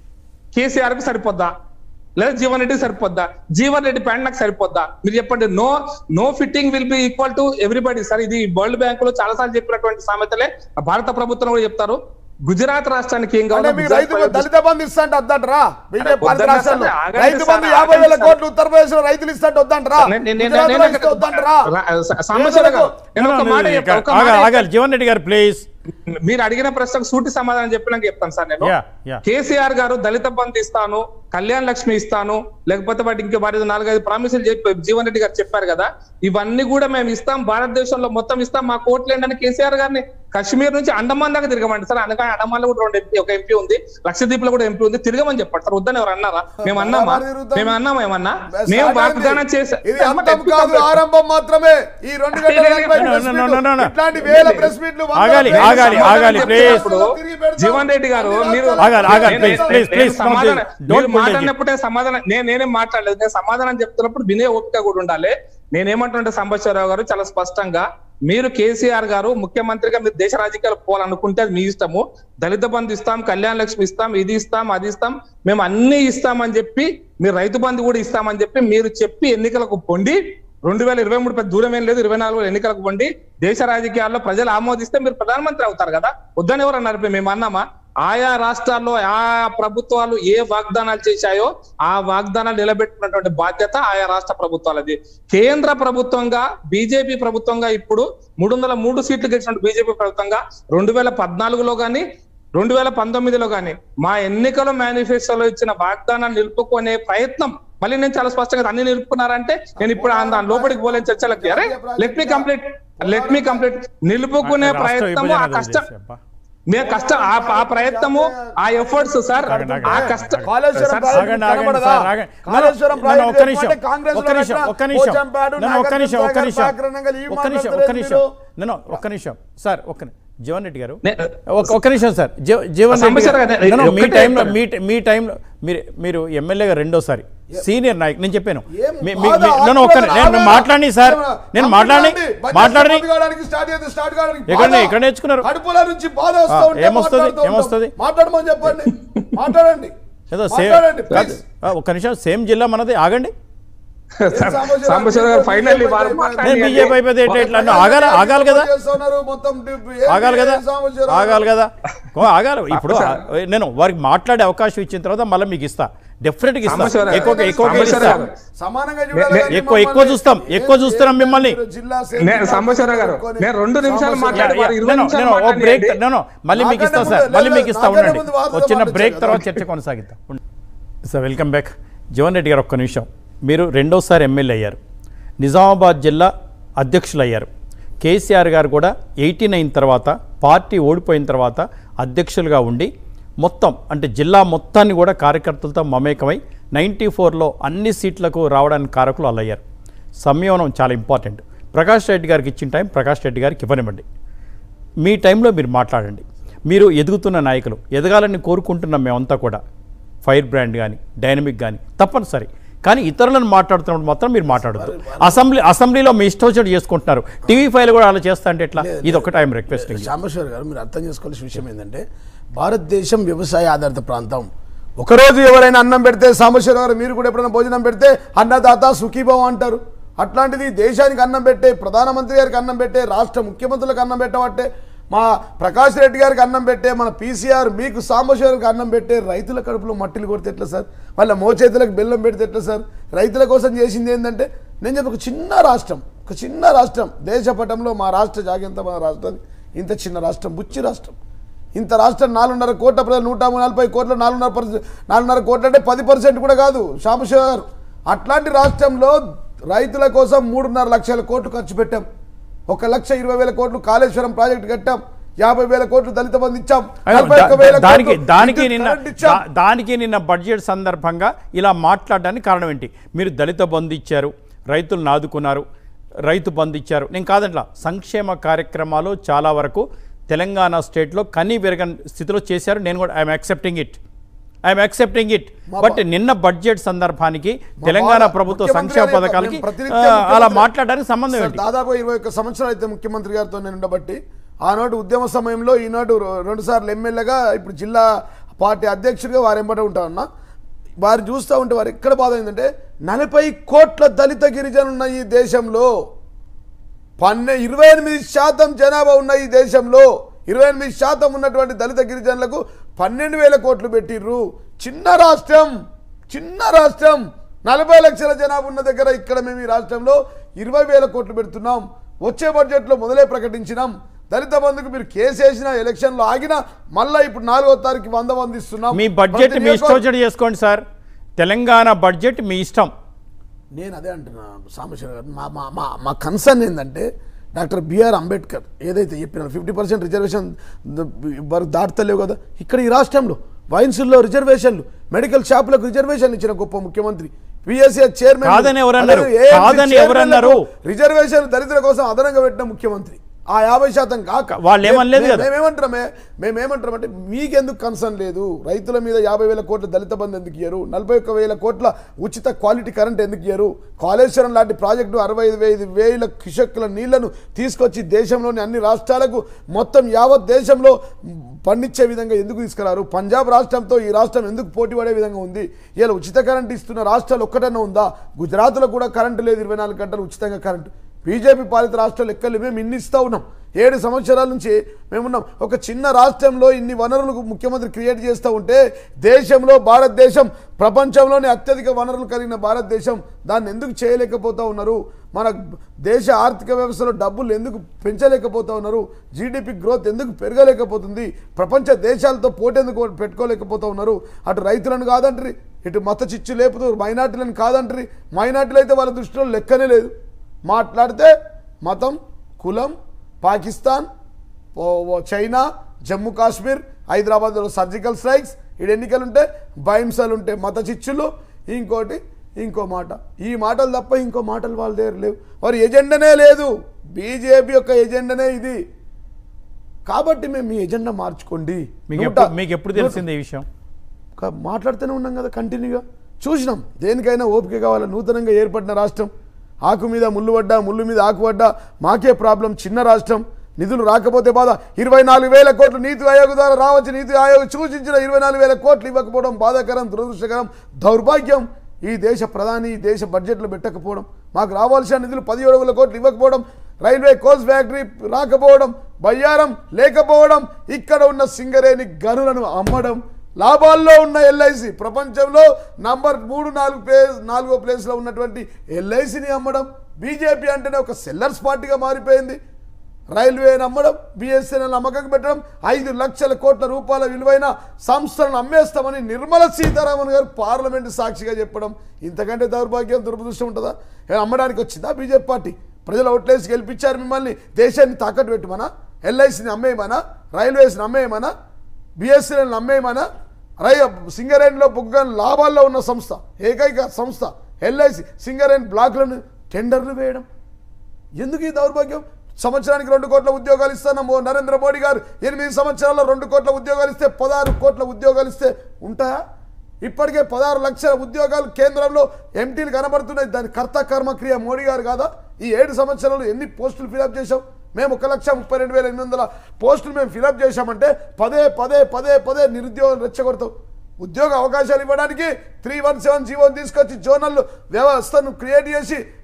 కేసీఆర్ కి సరిపోద్దా లేదా జీవన్ రెడ్డికి సరిపోద్దా జీవన్ రెడ్డి ప్యాంట్ నాకు సరిపోద్దా మీరు చెప్పండి no no fitting will be equal to everybody sir ఇది వరల్డ్ బ్యాంక్ లో చాలా సార్లు చెప్పినటువంటి సామెతలే ఆ భారత ప్రభుత్వం కూడా చెప్తారు గుజరాత్ రాష్ట్రానికి ఏం అంటే కావాలో మీకు గుజరాత్ రైతు ప్రజలు- దళిత బంధు ఇస్తాంట వద్దంటరా బీజేపీ పాలిత వద్దన్నా రాష్ట్రాల్లో సార్, ఆగండి రైతు సార్, బంధు యాభై వేల ఆగండి కోట్లు ఉత్తరప్రదేశ్ లో రైతులు ఇస్తాంట వద్దంటరా నేను- నేను- నేను- గుజరాత్లో నేను- ఇస్తే వద్దంటరా రా- స- సాంబశివరావు గారు, నేను ఒక మాట చెప్తా, ఒక మాట ఆగాలి, చెప్తా. ఆగాలి జీవన్ రెడ్డి గారు ప్లీజ్ మీరు అడిగిన ప్రశ్నకు సూటి సమాధానం చెప్పినాక చెప్తాను సార్ నేను యా యా కేసీఆర్ గారు దళిత బంధు ఇస్తాను కళ్యాణ్ లక్ష్మి ఇస్తాను లేకపోతే వాటి ఇంకా వారి నాలుగైదు ప్రామిసులు చెప్పి జీవన్ రెడ్డి గారు చెప్పారు కదా ఇవన్నీ కూడా మేము ఇస్తాం భారతదేశంలో మొత్తం ఇస్తాం మా కోట్లు ఏంటని కేసీఆర్ గారిని కాశ్మీర్ నుంచి అండమాన్ దాకా తిరగమండి సార్ అందుకని అండమాన్ లో కూడా రెండు ఎంపీ ఒక ఎంపీ ఉంది లక్షద్వీప్ లో కూడా ఎంపీ ఉంది తిరగమని చెప్పండి సార్ వద్దని ఎవరు అన్నారా మేము అన్నామా బరాబర్ తిరుగుతాం. మేము అన్నామా ఏమన్నా బస్ మేము ఆగండి. వాగ్దానం చేసా ఇది అంతం కాదు ఆరంభం మాత్రమే ఈ రెండు గంటల లేదు, నలభై లేదు, ప్రెస్ no, no, మీట్లు, no, no, no. ఇట్లాంటి వేల ప్రెస్ మీట్లు వందల ఆగాలి, ప్రెస్ ఆగాలి, మీట్లు ఆగాలి, తిరిగి please. పెడతాం. తిరిగి పెడతాం. జీవన్ రెడ్డి గారు అన్ని మీరు రాష్ట్రాలు- ఆగాలి, ఆగాలి, నేను- please, నేను- please, నేను please, don't సమాధానం- do- don't మీరు put it. మాట్లాడినప్పుడే సమాధానం నేను నేనేం మాట్లాడలేదు నేను సమాధానం చెప్తున్నప్పుడు వినే ఓపిక కూడా ఉండాలి నేనేమంటుంటే సంబశ్వరరావు గారు చాలా స్పష్టంగా మీరు కేసీఆర్ గారు ముఖ్యమంత్రిగా మీరు దేశ రాజకీయాలు పోవాలనుకుంటే అది మీ ఇష్టము దళిత బంధు ఇస్తాం కళ్యాణ లక్ష్మి ఇస్తాం ఇది ఇస్తాం అది ఇస్తాం మేము అన్ని ఇస్తామని చెప్పి మీరు రైతు బంధు కూడా ఇస్తామని చెప్పి మీరు చెప్పి ఎన్నికలకు పొండి రెండు వేల ఇరవై మూడు పెద్ద దూరం ఏం లేదు ఇరవై నాలుగు ఎన్నికలకు పొండి దేశ రాజకీయాల్లో ప్రజలు ఆమోదిస్తే మీరు ప్రధానమంత్రి అవుతారు కదా వద్దని ఎవరు అన్నారు మేము అన్నామా ఆయా రాష్ట్రాల్లో ఆయా ప్రభుత్వాలు ఏ వాగ్దానాలు చేశాయో ఆ వాగ్దానాలు నిలబెట్టుకున్నటువంటి బాధ్యత ఆయా రాష్ట్ర ప్రభుత్వాలది కేంద్ర ప్రభుత్వంగా బీజేపీ ప్రభుత్వంగా ఇప్పుడు మూడు వందల మూడు సీట్లు గెలిచిన బీజేపీ ప్రభుత్వంగా రెండు వేల పద్నాలుగులో గాని రెండు వేల పంతొమ్మిదిలో గాని మా ఎన్నికల మేనిఫెస్టోలో ఇచ్చిన వాగ్దానాన్ని నిలుపుకునే ప్రయత్నం మళ్ళీ నేను చాలా స్పష్టంగా అన్ని నిలుపుకున్నారంటే నేను ఇప్పుడు ఆ దాని లోపలికి పోలేని చర్చలకి అరే let me complete let me complete నిలుపుకునే రాష్ట్ర ప్రయత్నము ఆ విభజన కష్టం చేసి, అబ్బా. మేము కష్టం ఆ ఆ ప్రయత్నము ఆ ఎఫర్ట్స్ సార్ ఆగండి, ఆగండి, ఆ ఆగండి, కష్టం ఆగండి. కాళేశ్వరం సార్, ప్రాజెక్టు ఆగండి, ఆగండి, కనబడదా? సార్, ఆగండి. కాళేశ్వరం నన్ను- నన్ను ఒక్క ప్రాజెక్టు నిమిషం, అంటే కాంగ్రెస్ ఒక్క నిమిషం, ఒక్క నిమిషం. పోచంపాడు, నన్ను ఒక్క నిమిషం, ఒక్క నాగార్జున నిమిషం. సాగర్, బాక్రంగల్ ఈ ఒక్క నిమిషం, ఒక్క మాట్లాడతారు నిమిషం. మీరు. నన్ను ఒక్క నిమిషం సార్ ఒక్క ని- జీవన్ రెడ్డి గారు నే- ఒక- ఒక్క నిమిషం సార్ జీ- జీవన్ రెడ్డి సమస్య గారు- కదా, No, no, మీ ఒక్కటే టైంలో చెప్తాను. మీ ట- మీ టైంలో మీరు మీరు ఎమ్మెల్యేగా రెండోసారి సీనియర్ నాయక్ నేను చెప్పాను ఏం మీ- మీ- బాధ, మీ- నేను ఒక్క ఆందోళన, నేను ఆవేదన, మాట్లాడి సార్ ఏమన్నా? నేను కంప్లీట్ మాట్లాడి అండి. బడ్జెట్ మాట్లాడి పూర్తి కావడానికి స్టార్ట్ చేస్తే స్టార్ట్ కావడానికి ఎక్కడ- బాధ. ఎక్కడ నేర్చుకున్నారు? కడుపుల నుంచి బాధ వస్తూ ఆ, ఉంటే ఏమొస్తుంది? మాట్లాడుతూ ఉంటాం. ఏమొస్తుంది? మాట్లాడమని చెప్పండి మాట్లాడండి ఏదో సేమ్ మాట్లాడండి please. ఒక్క నిమిషం సేమ్ జిల్లా మనది ఆగండి సాంబశివరావు గారు ఫైనల్లీ వారు నేను మాట్లాడి బీజేపీ అయిపోతే ఏంటి ఎట్లా అన్నా? ఆగాలి ఆగాలి కదా చేస్తున్నారు మొత్తం డిప్- ఏంటి ఆగాలి కదా సాంబశివరావు? ఆగాలి కదా ఓ, ఆగాలి ఇప్పుడు ఆ- నేను వారికి మాట్లాడే అవకాశం ఇచ్చిన తర్వాత మళ్ళీ మీకు ఇస్తా డెఫినెట్ గా ఇస్తా సాంబశివరావు ఎక్కువ గారు, ఎక్కువ సాంబశివరావు ఇస్తా గారు. సమానంగా నే- చూడాలి నే- కానీ ఎక్కువ- ఎక్కువ మమ్మల్ని చూస్తాం, ఎక్కువ ఏం- చూస్తున్నాం ఏం మిమ్మల్ని. మీరు జిల్లా నేను సాంబశివరావు గారు, పెట్టుకొని నేను రెండు నిమిషాలు సాంబశివరావు మాట్లాడి యా, వారు యా, ఇరవై నేను- నిమిషాలు నేను ఓ మాట్లాడండి. బ్రేక్ నేను మళ్ళీ మీకు ఇస్తా నాకన్నా సార్ ముందు మళ్ళీ లేదు, మీకు ఇస్తా నాకన్నా ఉండండి ముందు వార్తలు ఒక చిన్న మాట్లాడచ్చు బ్రేక్ కదా. తర్వాత చర్చ కొనసాగిద్దాం sir welcome back Jeevan Reddy గారు ఒక్క నిమిషం మీరు రెండోసారి ఎమ్మెల్యే అయ్యారు నిజామాబాద్ జిల్లా అధ్యక్షులు అయ్యారు కేసీఆర్ గారు కూడా ఎయిటీ నైన్ తర్వాత పార్టీ ఓడిపోయిన తర్వాత అధ్యక్షులుగా ఉండి మొత్తం అంటే జిల్లా మొత్తాన్ని కూడా కార్యకర్తలతో మమేకమై నైంటీ ఫోర్లో అన్ని సీట్లకు రావడానికి కారకులు అల్లయ్యారు సంయోనం చాలా ఇంపార్టెంట్ ప్రకాష్ రెడ్డి గారికి ఇచ్చిన టైం ప్రకాష్ రెడ్డి గారికి ఇవ్వనివ్వండి మీ టైంలో మీరు మాట్లాడండి మీరు ఎదుగుతున్న నాయకులు ఎదగాలని కోరుకుంటున్నాం మేమంతా కూడా ఫైర్ బ్రాండ్ కానీ డైనమిక్ కానీ తప్పనిసరి కానీ ఇతరులను మాట్లాడుతున్నప్పుడు మాత్రం మీరు మాట్లాడద్దు అసెంబ్లీ అసెంబ్లీలో మీ ఇష్టం వచ్చినట్టు చేసుకుంటున్నారు టీవీ ఫైల్ కూడా అలా చేస్తా అంటే ఎట్లా ఇది ఒకటి ఐఎమ్ రిక్వెస్టింగ్ సాంబశ్వర్ గారు మీరు అర్థం చేసుకోవాల్సిన విషయం ఏంటంటే భారతదేశం వ్యవసాయ ఆధారిత ప్రాంతం ఒకరోజు ఎవరైనా అన్నం పెడితే సాంబశ్వర్ గారు మీరు కూడా ఎప్పుడైనా భోజనం పెడితే అన్నదాత సుఖీభావం అంటారు అట్లాంటిది దేశానికి అన్నం పెట్టే ప్రధానమంత్రి గారికి అన్నం పెట్టే రాష్ట్ర ముఖ్యమంత్రులకు అన్నం పెట్టబట్టే మా ప్రకాష్ రెడ్డి గారికి అన్నం పెట్టే మన పీసీఆర్ మీకు సాంబశివరికి అన్నం పెట్టే రైతుల కడుపులో మట్టిలు కొడితే ఎట్లా సార్ వాళ్ళ మోచేతులకు బెల్లం పెడితే ఎట్లా సార్ రైతుల కోసం చేసింది ఏంటంటే నేను చెప్పి ఒక చిన్న రాష్ట్రం ఒక చిన్న రాష్ట్రం దేశ పటంలో మా రాష్ట్ర జాగ్యంత మా రాష్ట్రం ఇంత చిన్న రాష్ట్రం బుచ్చి రాష్ట్రం ఇంత రాష్ట్రం నాలుగున్నర కోట్ల ప్రజలు నూట నలభై కోట్ల నాలుగున్నర పర్సెంట్ నాలుగున్నర కోట్ల అంటే పది పర్సెంట్ కూడా కాదు సాంబశివ గారు అట్లాంటి రాష్ట్రంలో రైతుల కోసం మూడున్నర లక్షల కోట్లు ఖర్చు పెట్టాం ఒక లక్ష ఇరవై వేల కోట్లు కాళేశ్వరం ప్రాజెక్టు కట్టాం యాభై వేల కోట్లు దళిత బంధు ఇచ్చాం అయ్యో, నలభై ఒక్క దా- వేల దానికి కోట్లు దానికి విద్యుత్ నిన్న కరెంట్ ఇచ్చాం. దా- దానికి నిన్న బడ్జెట్ సందర్భంగా ఇలా మాట్లాడడానికి కారణం ఏంటి మీరు దళిత బంధు ఇచ్చారు రైతులను ఆదుకున్నారు రైతు బంధు ఇచ్చారు నేను కాదంట్లా సంక్షేమ కార్యక్రమాలు చాలా వరకు తెలంగాణ స్టేట్లో కనీ విరగని స్థితిలో చేశారు నేను కూడా I'm accepting it I'm accepting it మా బట్ నిన్న బడ్జెట్ సందర్భానికి తెలంగాణ బాధ- ప్రభుత్వ ముఖ్యమంత్రి సంక్షేమ గారి యొక్క పథకాలకి మేము ప్రతినిత్యం ఆ, అలా ముఖ్యమంత్రి- మాట్లాడడానికి సంబంధం సార్, ఏంటి దాదాపు ఇరవై ఒక్క సంవత్సరాలు అయితే ముఖ్యమంత్రి గారితో నేను ఉండబట్టి ఆనాడు ఉద్యమ సమయంలో ఈనాడు రె- రెండు సార్లు ఎమ్మెల్యేగా ఇప్పుడు జిల్లా పార్టీ అధ్యక్షుడిగా వారు ఎంబట ఉంటారన్న వారు చూస్తూ ఉంటే వారు ఎక్కడ బాధ అయిందంటే నలభై కోట్ల దళిత గిరిజనులు ఉన్న ఈ దేశంలో పన్నె ఇరవై ఎనిమిది శాతం జనాభా ఉన్న ఈ దేశంలో ఇరవై ఎనిమిది శాతం ఉన్నటువంటి దళిత గిరిజనులకు పన్నెండు వేల కోట్లు పెట్టిర్రు చిన్న రాష్ట్రం చిన్న రాష్ట్రం నలభై లక్షల జనాభా ఉన్న దగ్గర ఇక్కడ మేము ఈ రాష్ట్రంలో ఇరవై వేల కోట్లు పెడుతున్నాం వచ్చే బడ్జెట్లో మొదలే ప్రకటించినాం దళిత బంధుకు మీరు కేసు వేసిన ఎలక్షన్లో ఆగినా మళ్ళీ ఇప్పుడు నాలుగో తారీఖు వంద మంది ఇస్తున్నాం మీ బడ్జెట్ ప్రతి మీ ఇష్టం నియోజకవర్గం- వచ్చినట్టు చేసుకోండి సార్ తెలంగాణ బడ్జెట్ మీ ఇష్టం నేను అదే అంటున్నా సాంబశివరావు గారు మా మా మా మా కన్సర్న్ ఏంటంటే డాక్టర్ బిఆర్ అంబేద్కర్ ఏదైతే చెప్పినారో ఫిఫ్టీ పర్సెంట్ రిజర్వేషన్ వరకు దాటుతలేవు కదా ఇక్కడ ఈ రాష్ట్రంలో వైన్సుల్లో రిజర్వేషన్లు మెడికల్ షాపులకు రిజర్వేషన్ ఇచ్చిన గొప్ప ముఖ్యమంత్రి పిఎస్ఏ చైర్మన్ కాదని ఎవరన్నారు? కాదని ఎవరన్నారు? రిజర్వేషన్ దళితుల కోసం అదనంగా పెట్టిన ముఖ్యమంత్రి ఆ యాభై శాతం కాక వాళ్ళు ఏమనలేదు మే- కదా. మేమేమంటామే మేమేమంటామంటే మీకెందుకు కన్సర్న్ లేదు రైతుల మీద యాభై వేల కోట్ల దళిత బంధు ఎందుకు ఇయ్యరు నలభై ఒక్క వేల కోట్ల ఉచిత క్వాలిటీ కరెంట్ ఎందుకు ఇయ్యరు కాళేశ్వరం లాంటి ప్రాజెక్టు అరవై ఐదు వేల వేల కిషక్కుల నీళ్లను తీసుకొచ్చి దేశంలోని అన్ని రాష్ట్రాలకు మొత్తం యావత్ దేశంలో పండించే విధంగా ఎందుకు తీసుకురారు పంజాబ్ రాష్ట్రంతో ఈ రాష్ట్రం ఎందుకు పోటీ పడే విధంగా ఉంది ఇలా ఉచిత కరెంట్ ఇస్తున్న రాష్ట్రాలు ఒక్కటన్నా ఉందా గుజరాత్లో కూడా కరెంటు లేదు ఇరవై నాలుగు గంటలు ఉచితంగా కరెంటు బీజేపీ పాలిత రాష్ట్రాలు ఎక్కలు మేము ఇన్ని ఇస్తూ ఉన్నాం ఏడు సంవత్సరాల నుంచి మేమున్నాం ఒక చిన్న రాష్ట్రంలో ఇన్ని వనరులు ముఖ్యమంత్రి క్రియేట్ చేస్తూ ఉంటే దేశంలో భారతదేశం ప్రపంచంలోనే అత్యధిక వనరులు కలిగిన భారతదేశం దాన్ని ఎందుకు చేయలేకపోతూ ఉన్నారు మన దేశ ఆర్థిక వ్యవస్థలో డబ్బులు ఎందుకు పెంచలేకపోతూ ఉన్నారు జీడిపి గ్రోత్ ఎందుకు పెరగలేకపోతుంది ప్రపంచ దేశాలతో పోటీ ఎందుకు పెట్టుకోలేకపోతూ ఉన్నారు అటు రైతులను కాదంటారు ఇటు మత చిచ్చు లేపుతూ మైనార్టీలను కాదంటారు మైనార్టీలు అయితే వాళ్ళ దృష్టిలో లెక్కనే లేదు మాట్లాడితే మతం కులం పాకిస్తాన్ ఓ- ఓ చైనా జమ్మూ కాశ్మీర్ హైదరాబాద్లో సర్జికల్ స్ట్రైక్స్ ఈడ ఎన్నికలు ఉంటే భయంసాలు ఉంటే మత చిచ్చులు ఇంకోటి ఇంకో మాట ఈ మాటలు తప్ప ఇంకో మాటలు వాళ్ళ దగ్గర లేవు వారి ఎజెండానే లేదు బీజేపీ యొక్క ఎజెండానే ఇది కాబట్టి మేము మీ ఎజెండా మార్చుకోండి మీకు నూట- ఎప్పుడు మీకు ఎప్పుడు నూట- తెలిసింది ఈ విషయం క- మాట్లాడుతూనే ఉన్నాం కదా కంటిన్యూగా చూసినాం దేనికైనా ఓపిక కావాలా నూతనంగా ఏర్పడిన రాష్ట్రం ఆకు మీద ముళ్ళు పడ్డా ముళ్ళు మీద ఆకు పడ్డా మాకే ప్రాబ్లం చిన్న రాష్ట్రం నిధులు రాకపోతే బాధ ఇరవై నాలుగు వేల కోట్లు నీతి ఆయోగ్ ద్వారా రావచ్చు నీతి ఆయోగ్ సూచించిన ఇరవై నాలుగు వేల కోట్లు ఇవ్వకపోవడం బాధాకరం దురదృష్టకరం దౌర్భాగ్యం ఈ దేశ ప్రధాని ఈ దేశ బడ్జెట్లో పెట్టకపోవడం మాకు రావాల్సిన నిధులు పదిహేడు వేల కోట్లు ఇవ్వకపోవడం రైల్వే కోచ్ ఫ్యాక్టరీ రాకపోవడం బయ్యారం లేకపోవడం ఇక్కడ ఉన్న సింగరేణి గనులను అమ్మడం లాభాల్లో ఉన్న ఎల్ఐసి ప్రపంచంలో నంబర్ మూడు నాలుగు ప్లేస్ నాలుగో ప్లేస్లో ఉన్నటువంటి ఎల్ఐసిని అమ్మడం బీజేపీ అంటేనే ఒక సెల్లర్స్ పార్టీగా మారిపోయింది రైల్వేని అమ్మడం బిఎస్ఎన్ఎల్ అమ్మకం పెట్టడం ఐదు లక్షల కోట్ల రూపాయల విలువైన సంస్థలను అమ్మేస్తామని నిర్మల సీతారామన్ గారు పార్లమెంటు సాక్షిగా చెప్పడం ఇంతకంటే దౌర్భాగ్యం దురదృష్టం ఉంటుందా ఏ అమ్మడానికి వచ్చిందా బీజేపీ పార్టీ ప్రజలు ఓట్లేసి గెలిపించారు మిమ్మల్ని దేశాన్ని తాకట్టు పెట్టమనా ఎల్ఐసిని అమ్మేయమనా రైల్వేస్ని అమ్మేయమనా బిఎస్ఎన్ఎల్ అమ్మేయమనా రై సింగరేణిలో బుగ్గన్ లాభాల్లో ఉన్న సంస్థ ఏకైక సంస్థ ఎల్ఐసి సింగరేణి బ్లాక్లను టెండర్లు వేయడం ఎందుకు ఈ దౌర్భాగ్యం సంవత్సరానికి రెండు కోట్ల ఉద్యోగాలు ఇస్తాను మో- నరేంద్ర మోడీ గారు ఎనిమిది సంవత్సరాల్లో రెండు కోట్ల ఉద్యోగాలు ఇస్తే పదహారు కోట్ల ఉద్యోగాలు ఇస్తే ఉంటాయా ఇప్పటికే పదహారు లక్షల ఉద్యోగాలు కేంద్రంలో ఎంటీలు కనబడుతున్నాయి దాని కర్త కర్మక్రియ మోడీ గారు కాదా ఈ ఏడు సంవత్సరాలు ఎన్ని పోస్టులు ఫిలప్ చేశాం మేము ఒక లక్ష ముప్పై రెండు వేల ఎనిమిది వందల పోస్టులు మేము ఫిలప్ చేశామంటే పదే పదే పదే పదే నిరుద్యోగం రెచ్చగొడతాం ఉద్యోగ అవకాశాలు ఇవ్వడానికి త్రీ వన్ సెవెన్ జీవోని తీసుకొచ్చి జోనల్ వ్యవస్థను క్రియేట్ చేసి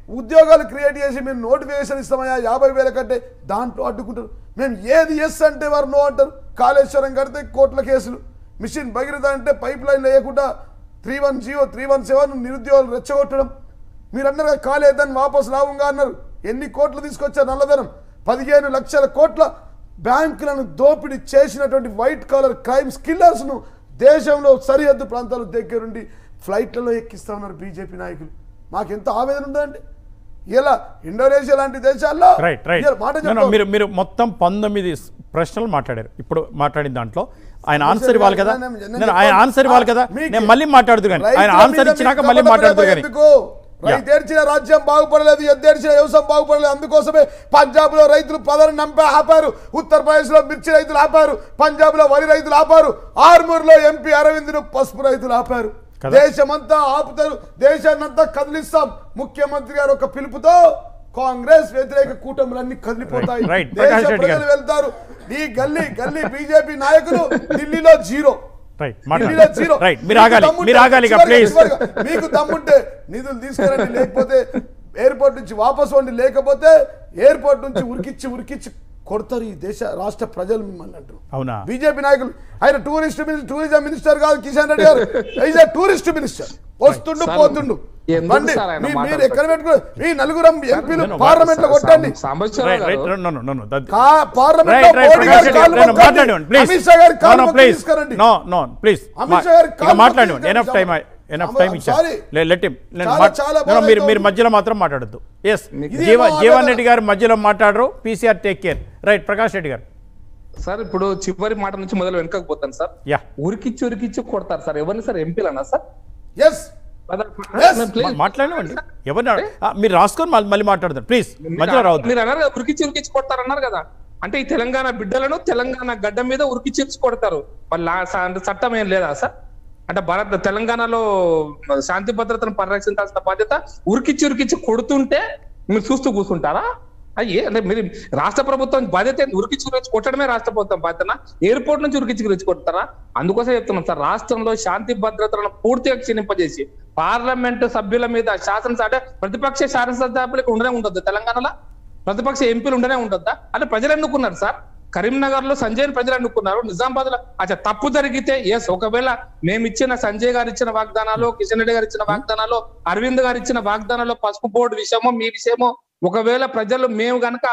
ఉద్యోగాలు క్రియేట్ చేసి మేము నోటిఫికేషన్ ఇస్తామయ్యా యాభై వేల కంటే దాంట్లో అడ్డుకుంటారు మేము ఏది ఎస్ అంటే వారు నో అంటారు కాళేశ్వరం కడితే కోట్ల కేసులు మిషన్ భగీరథ అంటే పైప్ లైన్ లేకుండా three one zero three one seven నిరుద్యోగులు రెచ్చగొట్టడం మీరు అన్నారు కదా కాలేదని వాపసు రావుగా అన్నారు ఎన్ని కోట్లు తీసుకొచ్చారు నల్లధనం పదిహేను లక్షల కోట్ల బ్యాంకులను దోపిడీ చేసినటువంటి వైట్ కలర్ క్రైమ్స్ కిల్లర్స్ను దేశంలో సరిహద్దు ప్రాంతాల దగ్గరుండి ఫ్లైట్లలో ఎక్కిస్తా ఉన్నారు బీజేపీ నాయకులు మాకెంత ఆవేదన ఉందండి ఇలా ఇండోనేషియా లాంటి దేశాల్లో రైట్ రైట్ ఇలా మాట No, no, చెప్పాం. మీరు మీరు మొత్తం పంతొమ్మిది స్- ప్రశ్నలు మాట్లాడారు ఇప్పుడు మాట్లాడిన దాంట్లో ఆయన ఆన్సర్ ఇవ్వాలి కదా నేను- నేను నేను ఆయన చెప్పాను. ఆన్సర్ ఇవ్వాలి కదా మీకు నేను మళ్ళీ మాట్లాడుతూ కానీ ఆయన రైతుల ఆన్సర్ మీద ఇచ్చినాక మీకు మళ్ళీ కపట మాట్లాడుతూ ప్రేమ కానీ ఎందుకు రైతేడ్చిన రాజ్యం బాగుపడలేదు ఎద్దేడ్చిన వ్యవసాయం బాగుపడలేదు అందుకోసమే పంజాబ్ లో రైతులు పదరు నంపే ఆపారు ఉత్తరప్రదేశ్ లో మిర్చి రైతులు ఆపారు పంజాబ్ లో వరి రైతులు ఆపారు ఆర్మూర్ లో ఎంపీ అరవింద్ ను పసుపు రైతులు ఆపారు కదా. దేశమంతా ఆపుతారు దేశాన్నంతా కదిలిస్తాం ముఖ్యమంత్రి గారు ఒక పిలుపుతో కాంగ్రెస్ వ్యతిరేక కూటములన్నీ కదిలిపోతాయి Right, right. దేశ ప్రకాష్ రెడ్డి గారు. ప్రజలు వెళ్తారు ఈ గల్లీ గల్లీ బీజేపీ నాయకులు ఢిల్లీలో జీరో రైట్ ఢిల్లీలో మాట్లాడండి జీరో. రైట్ మీరు మీకు ఆగాలి దమ్ముంటే మీరు ఆగాలి ఇక చివరిగా- ప్లీజ్ చివరిగా మీకు దమ్ముంటే నిధులు తీసుకురండి లేకపోతే ఎయిర్పోర్ట్ నుంచి వాపస్ వండి లేకపోతే ఎయిర్పోర్ట్ నుంచి ఉరికిచ్చి ఉరికిచ్చి కొడతారు ఈ దేశ రాష్ట్ర ప్రజలు మిమ్మల్ని అంటారు అవునా బీజేపీ నాయకులు ఆయన టూరిస్ట్ మినిస్టర్ టూరిజం మినిస్టర్ కాదు కిషన్ రెడ్డి గారు ఈజ్ టూరిస్ట్ మినిస్టర్ వస్తుండు సార్, పోతుండు ఎందుకు బండి సార్ ఆయన మీ- మీరు మాట్లాడతారు? ఎక్కడ పెట్టుకో మీ నలుగురు ఎంపీలు నేను పార్లమెంట్ లో కొట్టండి సాంబశివరావు రైట్ గారు right no no no that కా- పార్లమెంట్ రైట్ లో రైట్ మోడీ ప్రకాష్ గారి రెడ్డి కాళ్ళు గారు మొక్కండి. మాట్లాడండి ప్లీజ్ అమిత్ షా గారి నో కాళ్ళు నో మొక్కి ప్లీజ్ తీసుకురండి. No no please Amit Shah గారి ఇక కాళ్ళు మాట్లాడండి మొక్కి ఎనఫ్ టైం తీసుకురండి. ఎనఫ్ I'm టైం ఇచ్చారు sorry. లెట్ హిమ్ చాలా- చాలా బాధ మీరు మీరు అవుతుంది. మధ్యలో మాత్రం మాట్లాడద్దు ఎస్ మీకు- జీవ ఇదేమో జీవన్ ఆవేదన. రెడ్డి గారు మధ్యలో మాట్లాడరు PCR take care right Prakash Reddy గారు సార్ ఇప్పుడు చివరి మాట నుంచి మొదలు వెనకకు పోతాను సార్ యా ఉరికిచ్చి ఉరికిచ్చి కొడతారు సార్ ఎవరిని సార్ ఎంపీలన్నా సార్ ఎస్ Yes. మేము please- మాట్లాడమండి ఎవరిని అడ- ఆ, మీరు రాసుకొని మళ్ళీ మళ్ళీ మాట్లాడతారు ప్లీజ్ మధ్యలో రావద్దు మీరు అన్నారు కదా ఉరికిచ్చి ఉరికిచ్చి కొడతారన్నారు కదా అంటే ఈ తెలంగాణ బిడ్డలను తెలంగాణ గడ్డ మీద ఉరికిచ్చి ఉరికిచ్చి కొడతారు వాళ్ళ అంటే చట్టం ఏం లేదా సార్ అంటే భారత్ తెలంగాణలో శాంతి భద్రతను పరిరక్షించాల్సిన బాధ్యత ఉరికిచ్చి ఉరికిచ్చి కొడుతుంటే మీరు చూస్తూ కూర్చుంటారా అయ్యే అంటే మీరు రాష్ట్ర ప్రభుత్వం బాధ్యత ఏంది? ఉరికిచ్చి ఉరికిచ్చి కొట్టడమే రాష్ట్ర ప్రభుత్వం బాధ్యత ఎయిర్పోర్ట్ నుంచి ఉరికిచ్చి ఉరికిచ్చి కొడతారా అందుకోసం చెప్తున్నాం సార్ రాష్ట్రంలో శాంతి భద్రతలను పూర్తిగా క్షీణింపజేసి పార్లమెంటు సభ్యుల మీద శాసనసభ అంటే ప్రతిపక్ష శాసనసభ్యులకు ఉండనే ఉండదు తెలంగాణలో ప్రతిపక్ష ఎంపీలు ఉండనే ఉండొద్దా అంటే ప్రజలు ఎన్నుకున్నారు సార్ కరీంనగర్ లో సంజయ్ ప్రజలు ఎన్నుకున్నారు నిజామాబాద్ లో అచ్చా తప్పు జరిగితే ఎస్ ఒకవేళ మేము ఇచ్చిన సంజయ్ గారు ఇచ్చిన వాగ్దానాలు కిషన్ రెడ్డి గారు ఇచ్చిన వాగ్దానాలు అరవింద్ గారు ఇచ్చిన వాగ్దానాలు పసుపు బోర్డు విషయమో మీ విషయమో ఒకవేళ ప్రజలు మేము గనక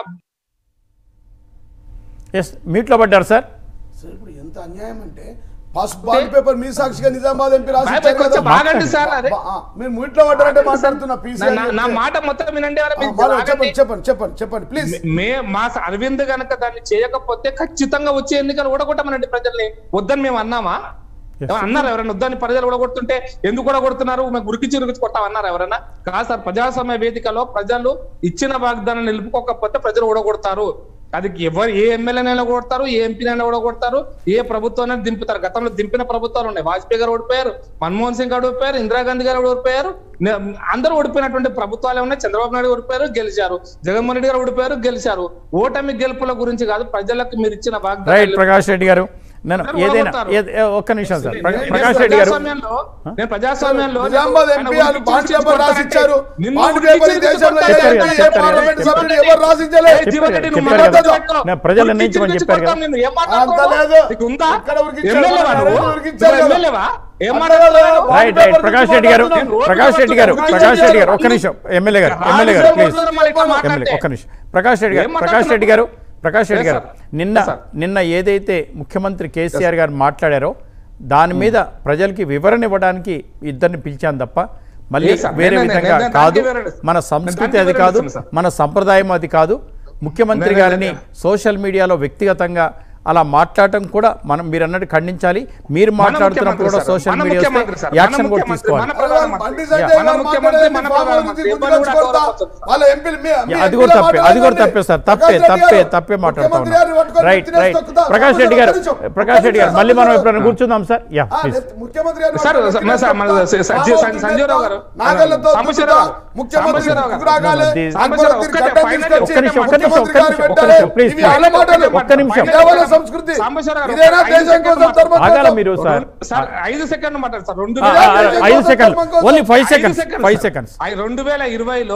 ఎస్ మీట్లో పడ్డారు సార్ సార్ ఇప్పుడు ఎంత అన్యాయం అంటే పసుపు బాండ్ పేపర్ మీ సాక్షిగా నిజామాబాద్ ఎంపీ రాసి బాయ్ ఇచ్చారు కొంచెం కదా. బాగండి సార్ అదే బా- ఆ, మీరు ముట్లో పడ్డారంటే మాట్లాడుతున్నా నా- పీసీ నా- నా మాట మొత్తం వినండి ఎవరో మీరు చెప్పండి ఆగండి. చెప్పండి చెప్పండి చెప్పండి ప్లీజ్ మే మా అరవింద్ గనక దాన్ని చేయకపోతే ఖచ్చితంగా వచ్చే ఎన్నికలు ఓడగొట్టమనండి ప్రజల్ని వద్దని మేము అన్నామా ఏమన్నా అన్నారు ఎవరైనా వద్దని ప్రజలు ఓడగొడుతుంటే ఎందుకు ఓడగొడుతున్నారు మేము ఉరికించి ఉరికించి కొట్టాం అన్నారు ఎవరైనా కాదు సార్ ప్రజాస్వామ్య వేదికలో ప్రజలు ఇచ్చిన వాగ్దానం నిలుపుకోకపోతే ప్రజలు ఓడగొడతారు అది ఎవరు ఏ ఎమ్మెల్యేనైనా కొడతారు ఏ ఎంపీనైనా ఓడగొడతారు ఏ ప్రభుత్వాన్ని దింపుతారు గతంలో దింపిన ప్రభుత్వాలు ఉన్నాయి వాజ్పేయి గారు ఓడిపోయారు మన్మోహన్ సింగ్ గారు ఓడిపోయారు ఇందిరాగాంధీ గారు ఓడిపోయారు నే- అందరూ ఓడిపోయినటువంటి ప్రభుత్వాలు ఉన్నాయి చంద్రబాబు నాయుడు ఓడిపోయారు గెలిచారు జగన్మోహన్ రెడ్డి గారు ఓడిపోయారు గెలిచారు ఓటమి గెలుపుల గురించి కాదు ప్రజలకు మీరు ఇచ్చిన రైట్ వాగ్దానాలు ప్రకాష్ రెడ్డి గారు నేను అందరూ ఏదైనా ఓడగొడతారు. ఏది- ఏ, ఒక్క నిమిషం సార్ ప్ర- నేను ప్రకాష్ రెడ్డి గారు ప్రజాస్వామ్యంలో నేను ప్రజాస్వామ్యంలో నిజామాబాద్ ఆయన ఎంపీ వాళ్ళు ఉరికించి బాండ్ ఉరికించి పేపర్ రాసి కొడతారంటే ఇచ్చారు నిన్ను బాండ్ ఉరికించి పేపర్ ఈ ఉరికించి దేశంలో ఏ కొడతారు. ఎంపీ, ఏ చెప్పారు, పార్లమెంట్ చెప్పారు. సభ్యుడు ఎవరు రాసించలే ఏ జీవనరెడ్డి నువ్వు చెప్పారు కదా. మాట్లాడతావు. నేను ప్రజల నుంచి ఉరికించి మనం ఉరికించి చెప్పారు కదా. కొడతావు నిన్ను. ఏం అంత మాట్లాడుతున్నావు? లేదు. నీకు ఉందా? ఎక్కడ ఉరికించారు? ఎమ్మెల్యేవా నువ్వు? ఎవరు ఉరికించారు నువ్వు కదా? ఎమ్మెల్యేవా? ఏం అంత మాట్లాడుతున్నావు? లేదు. Bond right right paper Prakash గురించి రెడ్డి గారు మాట్లాడుతున్నాం. ప్రకాష్ రెడ్డి గారు ఉరికించి ప్రకాష్ రెడ్డి గారు ఒక్క ఉరికించి నిమిషం ఎమ్మెల్యే గారు ఎమ్మెల్యే గారు ప్లీజ్ రాజకీయ మరి ఇట్లా ఎమ్మెల్యే మాట్లాడితే. ఒక్క నిమిషం ప్రకాష్ రెడ్డి గారు ఏం ప్రకాష్ రెడ్డి గారు ప్రకాష్ రెడ్డి Yes, గారు sir. నిన్న Yes, sir. నిన్న ఏదైతే ముఖ్యమంత్రి కేసీఆర్ గారు మాట్లాడారో దాని మీద ప్రజలకి వివరణ ఇవ్వడానికి ఇద్దరిని పిలిచాను తప్ప మళ్ళీ Yes, sir. వేరే నేను- నేను- విధంగా నేను కాదు దానికి వివరణ ఇస్తాను. మన నేను సంస్కృతి దానికి అది కాదు వివరణ ఇస్తాను, మన సంప్రదాయం అది కాదు ముఖ్యమంత్రి నేను- గారిని నేను- సోషల్ మీడియాలో వ్యక్తిగతంగా అలా మాట్లాడటం కూడా మనం మీరు అన్నట్టు ఖండించాలి మీరు మాట్లాడుతున్నప్పుడు కూడా ముఖ్యమంత్రి సార్, సోషల్ మన మీడియా ముఖ్యమంత్రి సార్, మన యాక్షన్ కూడా ముఖ్యమంత్రి, తీసుకోవాలి మన ప్రధానమంత్రి. బండి యా, సంజయ్ మన గారు ముఖ్యమంత్రి, మాట్లాడేది మన ఫామ్ హౌస్ ప్రధానమంత్రి. నుంచి ఎవరు కూడా గుర్తుకొచ్చుకోవద్దా? గౌరవించొద్దు. వాళ్ళ ఎంపీలు మీ- మీ అది కూడా ఎంపీలు తప్పే అది కూడా మాట్లాడండి. తప్పే సార్ తప్పే ప్రకాష్ రెడ్డి తప్పే గారు, తప్పే మాట్లాడుతా ముఖ్యమంత్రి గారిని పట్టుకొని రైట్ నెత్తినేసి రైట్ తొక్కుతా. ప్రకాష్ రెడ్డి గారు ఒక్క నిమిషం, ప్రకాష్ రెడ్డి గారు ఒక్క మళ్ళీ మనం నిమిషం. ఎప్పుడైనా కూర్చుందాం సార్ యా ఆ, ప్లీజ్ నెత్తి- ముఖ్యమంత్రి గారిని సార్, పట్టుకొని సార్, నెత్తినేసి సార్, మన తొక్కుతా. స- స- ఫామ్ హౌస్ సంజయరావు గారు. నాగళ్ళతో సాంబశివరావు గారు. తొక్కుతా. ముఖ్యమంత్రి సాంబశివరావు గారు. కురాగాలే, సాంబశివరావు అక్బరుద్దీన్ ఒక్కటే గడ్డం final తీసుకొచ్చి ఒక్క నిమిషం, ఒక్క నిమిషం, ముఖ్యమంత్రి ఒక్క గారు నిమిషం, ఒక్క పెట్టాలి. నిమిషం, please, ఇవి please. వాళ్ళ మాటలు. ఒక్క నిమిషం. కేవలం సంస్కృతి సాంబశివరావు గారు, ఇదేనా ఐదు దేశం సెకండ్లు కోసం మాట్లాడు. ధర్మం ఆగాల కోసం? మీరు సార్ సార్ ఐదు సెకండ్లు మాట్లాడు సార్ రెండు ఆ, వేల ఆ, ఇరవై- ఐదు సెకండ్లు కోసం. ఓన్లీ ఫైవ్ ఐదు సెకండ్స్ సెకండ్లు ఫైవ్ సార్. సెకండ్స్ ఐ- రెండు వేల ఇరవైలో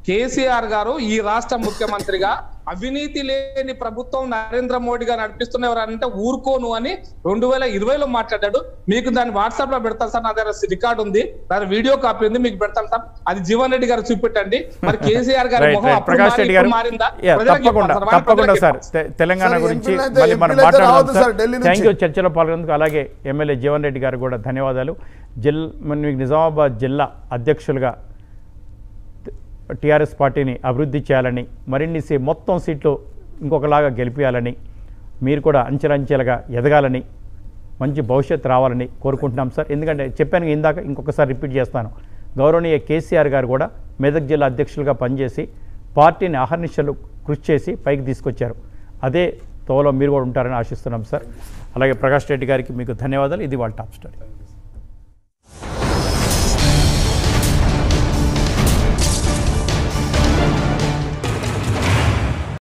కేసీఆర్ గారు ఈ రాష్ట్ర ముఖ్యమంత్రిగా అవినీతి లేని ప్రభుత్వం నరేంద్ర మోడీ గారు నడిపిస్తున్న ఎవరంటే ఊరుకోను అని రెండు వేల ఇరవైలో మాట్లాడాడు మీకు దాన్ని వాట్సాప్ లో పెడతాను సార్ నా దగ్గర రికార్డు ఉంది దాని వీడియో కాపీ ఉంది మీకు పెడతాను సార్ అది జీవన్ రెడ్డి గారు చూపెట్టండి మరి కేసీఆర్ గారి రైట్ మొహం రైట్ అప్పుడు ప్రకాష్ మారి, రెడ్డి ఇప్పుడు గారు మారిందా యా, ప్రజలకు తప్పకుండా చెప్పాలి సార్, వాళ్ళ తప్పకుండా ప్రజలకు సార్ చెప్పాలి. తె- తెలంగాణ సార్, గురించి ఎంపీలు అయితే- మళ్ళీ మనం ఎంపీలు అయితే మాట్లాడదాం రావద్దు సార్ సార్, ఢిల్లీ నుంచి. థ్యాంక్ యూ చర్చలో పాల్గొన్నందుకు అలాగే ఎమ్మెల్యే జీవన్ రెడ్డి గారు కూడా ధన్యవాదాలు జిల్ మన మీకు నిజామాబాద్ జిల్లా అధ్యక్షులుగా టీఆర్ఎస్ పార్టీని అభివృద్ధి చేయాలని మరిన్ని సీ మొత్తం సీట్లు ఇంకొకలాగా గెలిపించాలని మీరు కూడా అంచెలంచెలుగా ఎదగాలని మంచి భవిష్యత్తు రావాలని కోరుకుంటున్నాం సార్ ఎందుకంటే చెప్పాను ఇందాక ఇంకొకసారి రిపీట్ చేస్తాను గౌరవనీయ కేసీఆర్ గారు కూడా మెదక్ జిల్లా అధ్యక్షులుగా పనిచేసి పార్టీని అహర్నిశలు కృషి చేసి పైకి తీసుకొచ్చారు అదే తోలో మీరు కూడా ఉంటారని ఆశిస్తున్నాం సార్ అలాగే ప్రకాష్ రెడ్డి గారికి మీకు ధన్యవాదాలు ఇది వాళ్ళ టాప్ స్టోరీ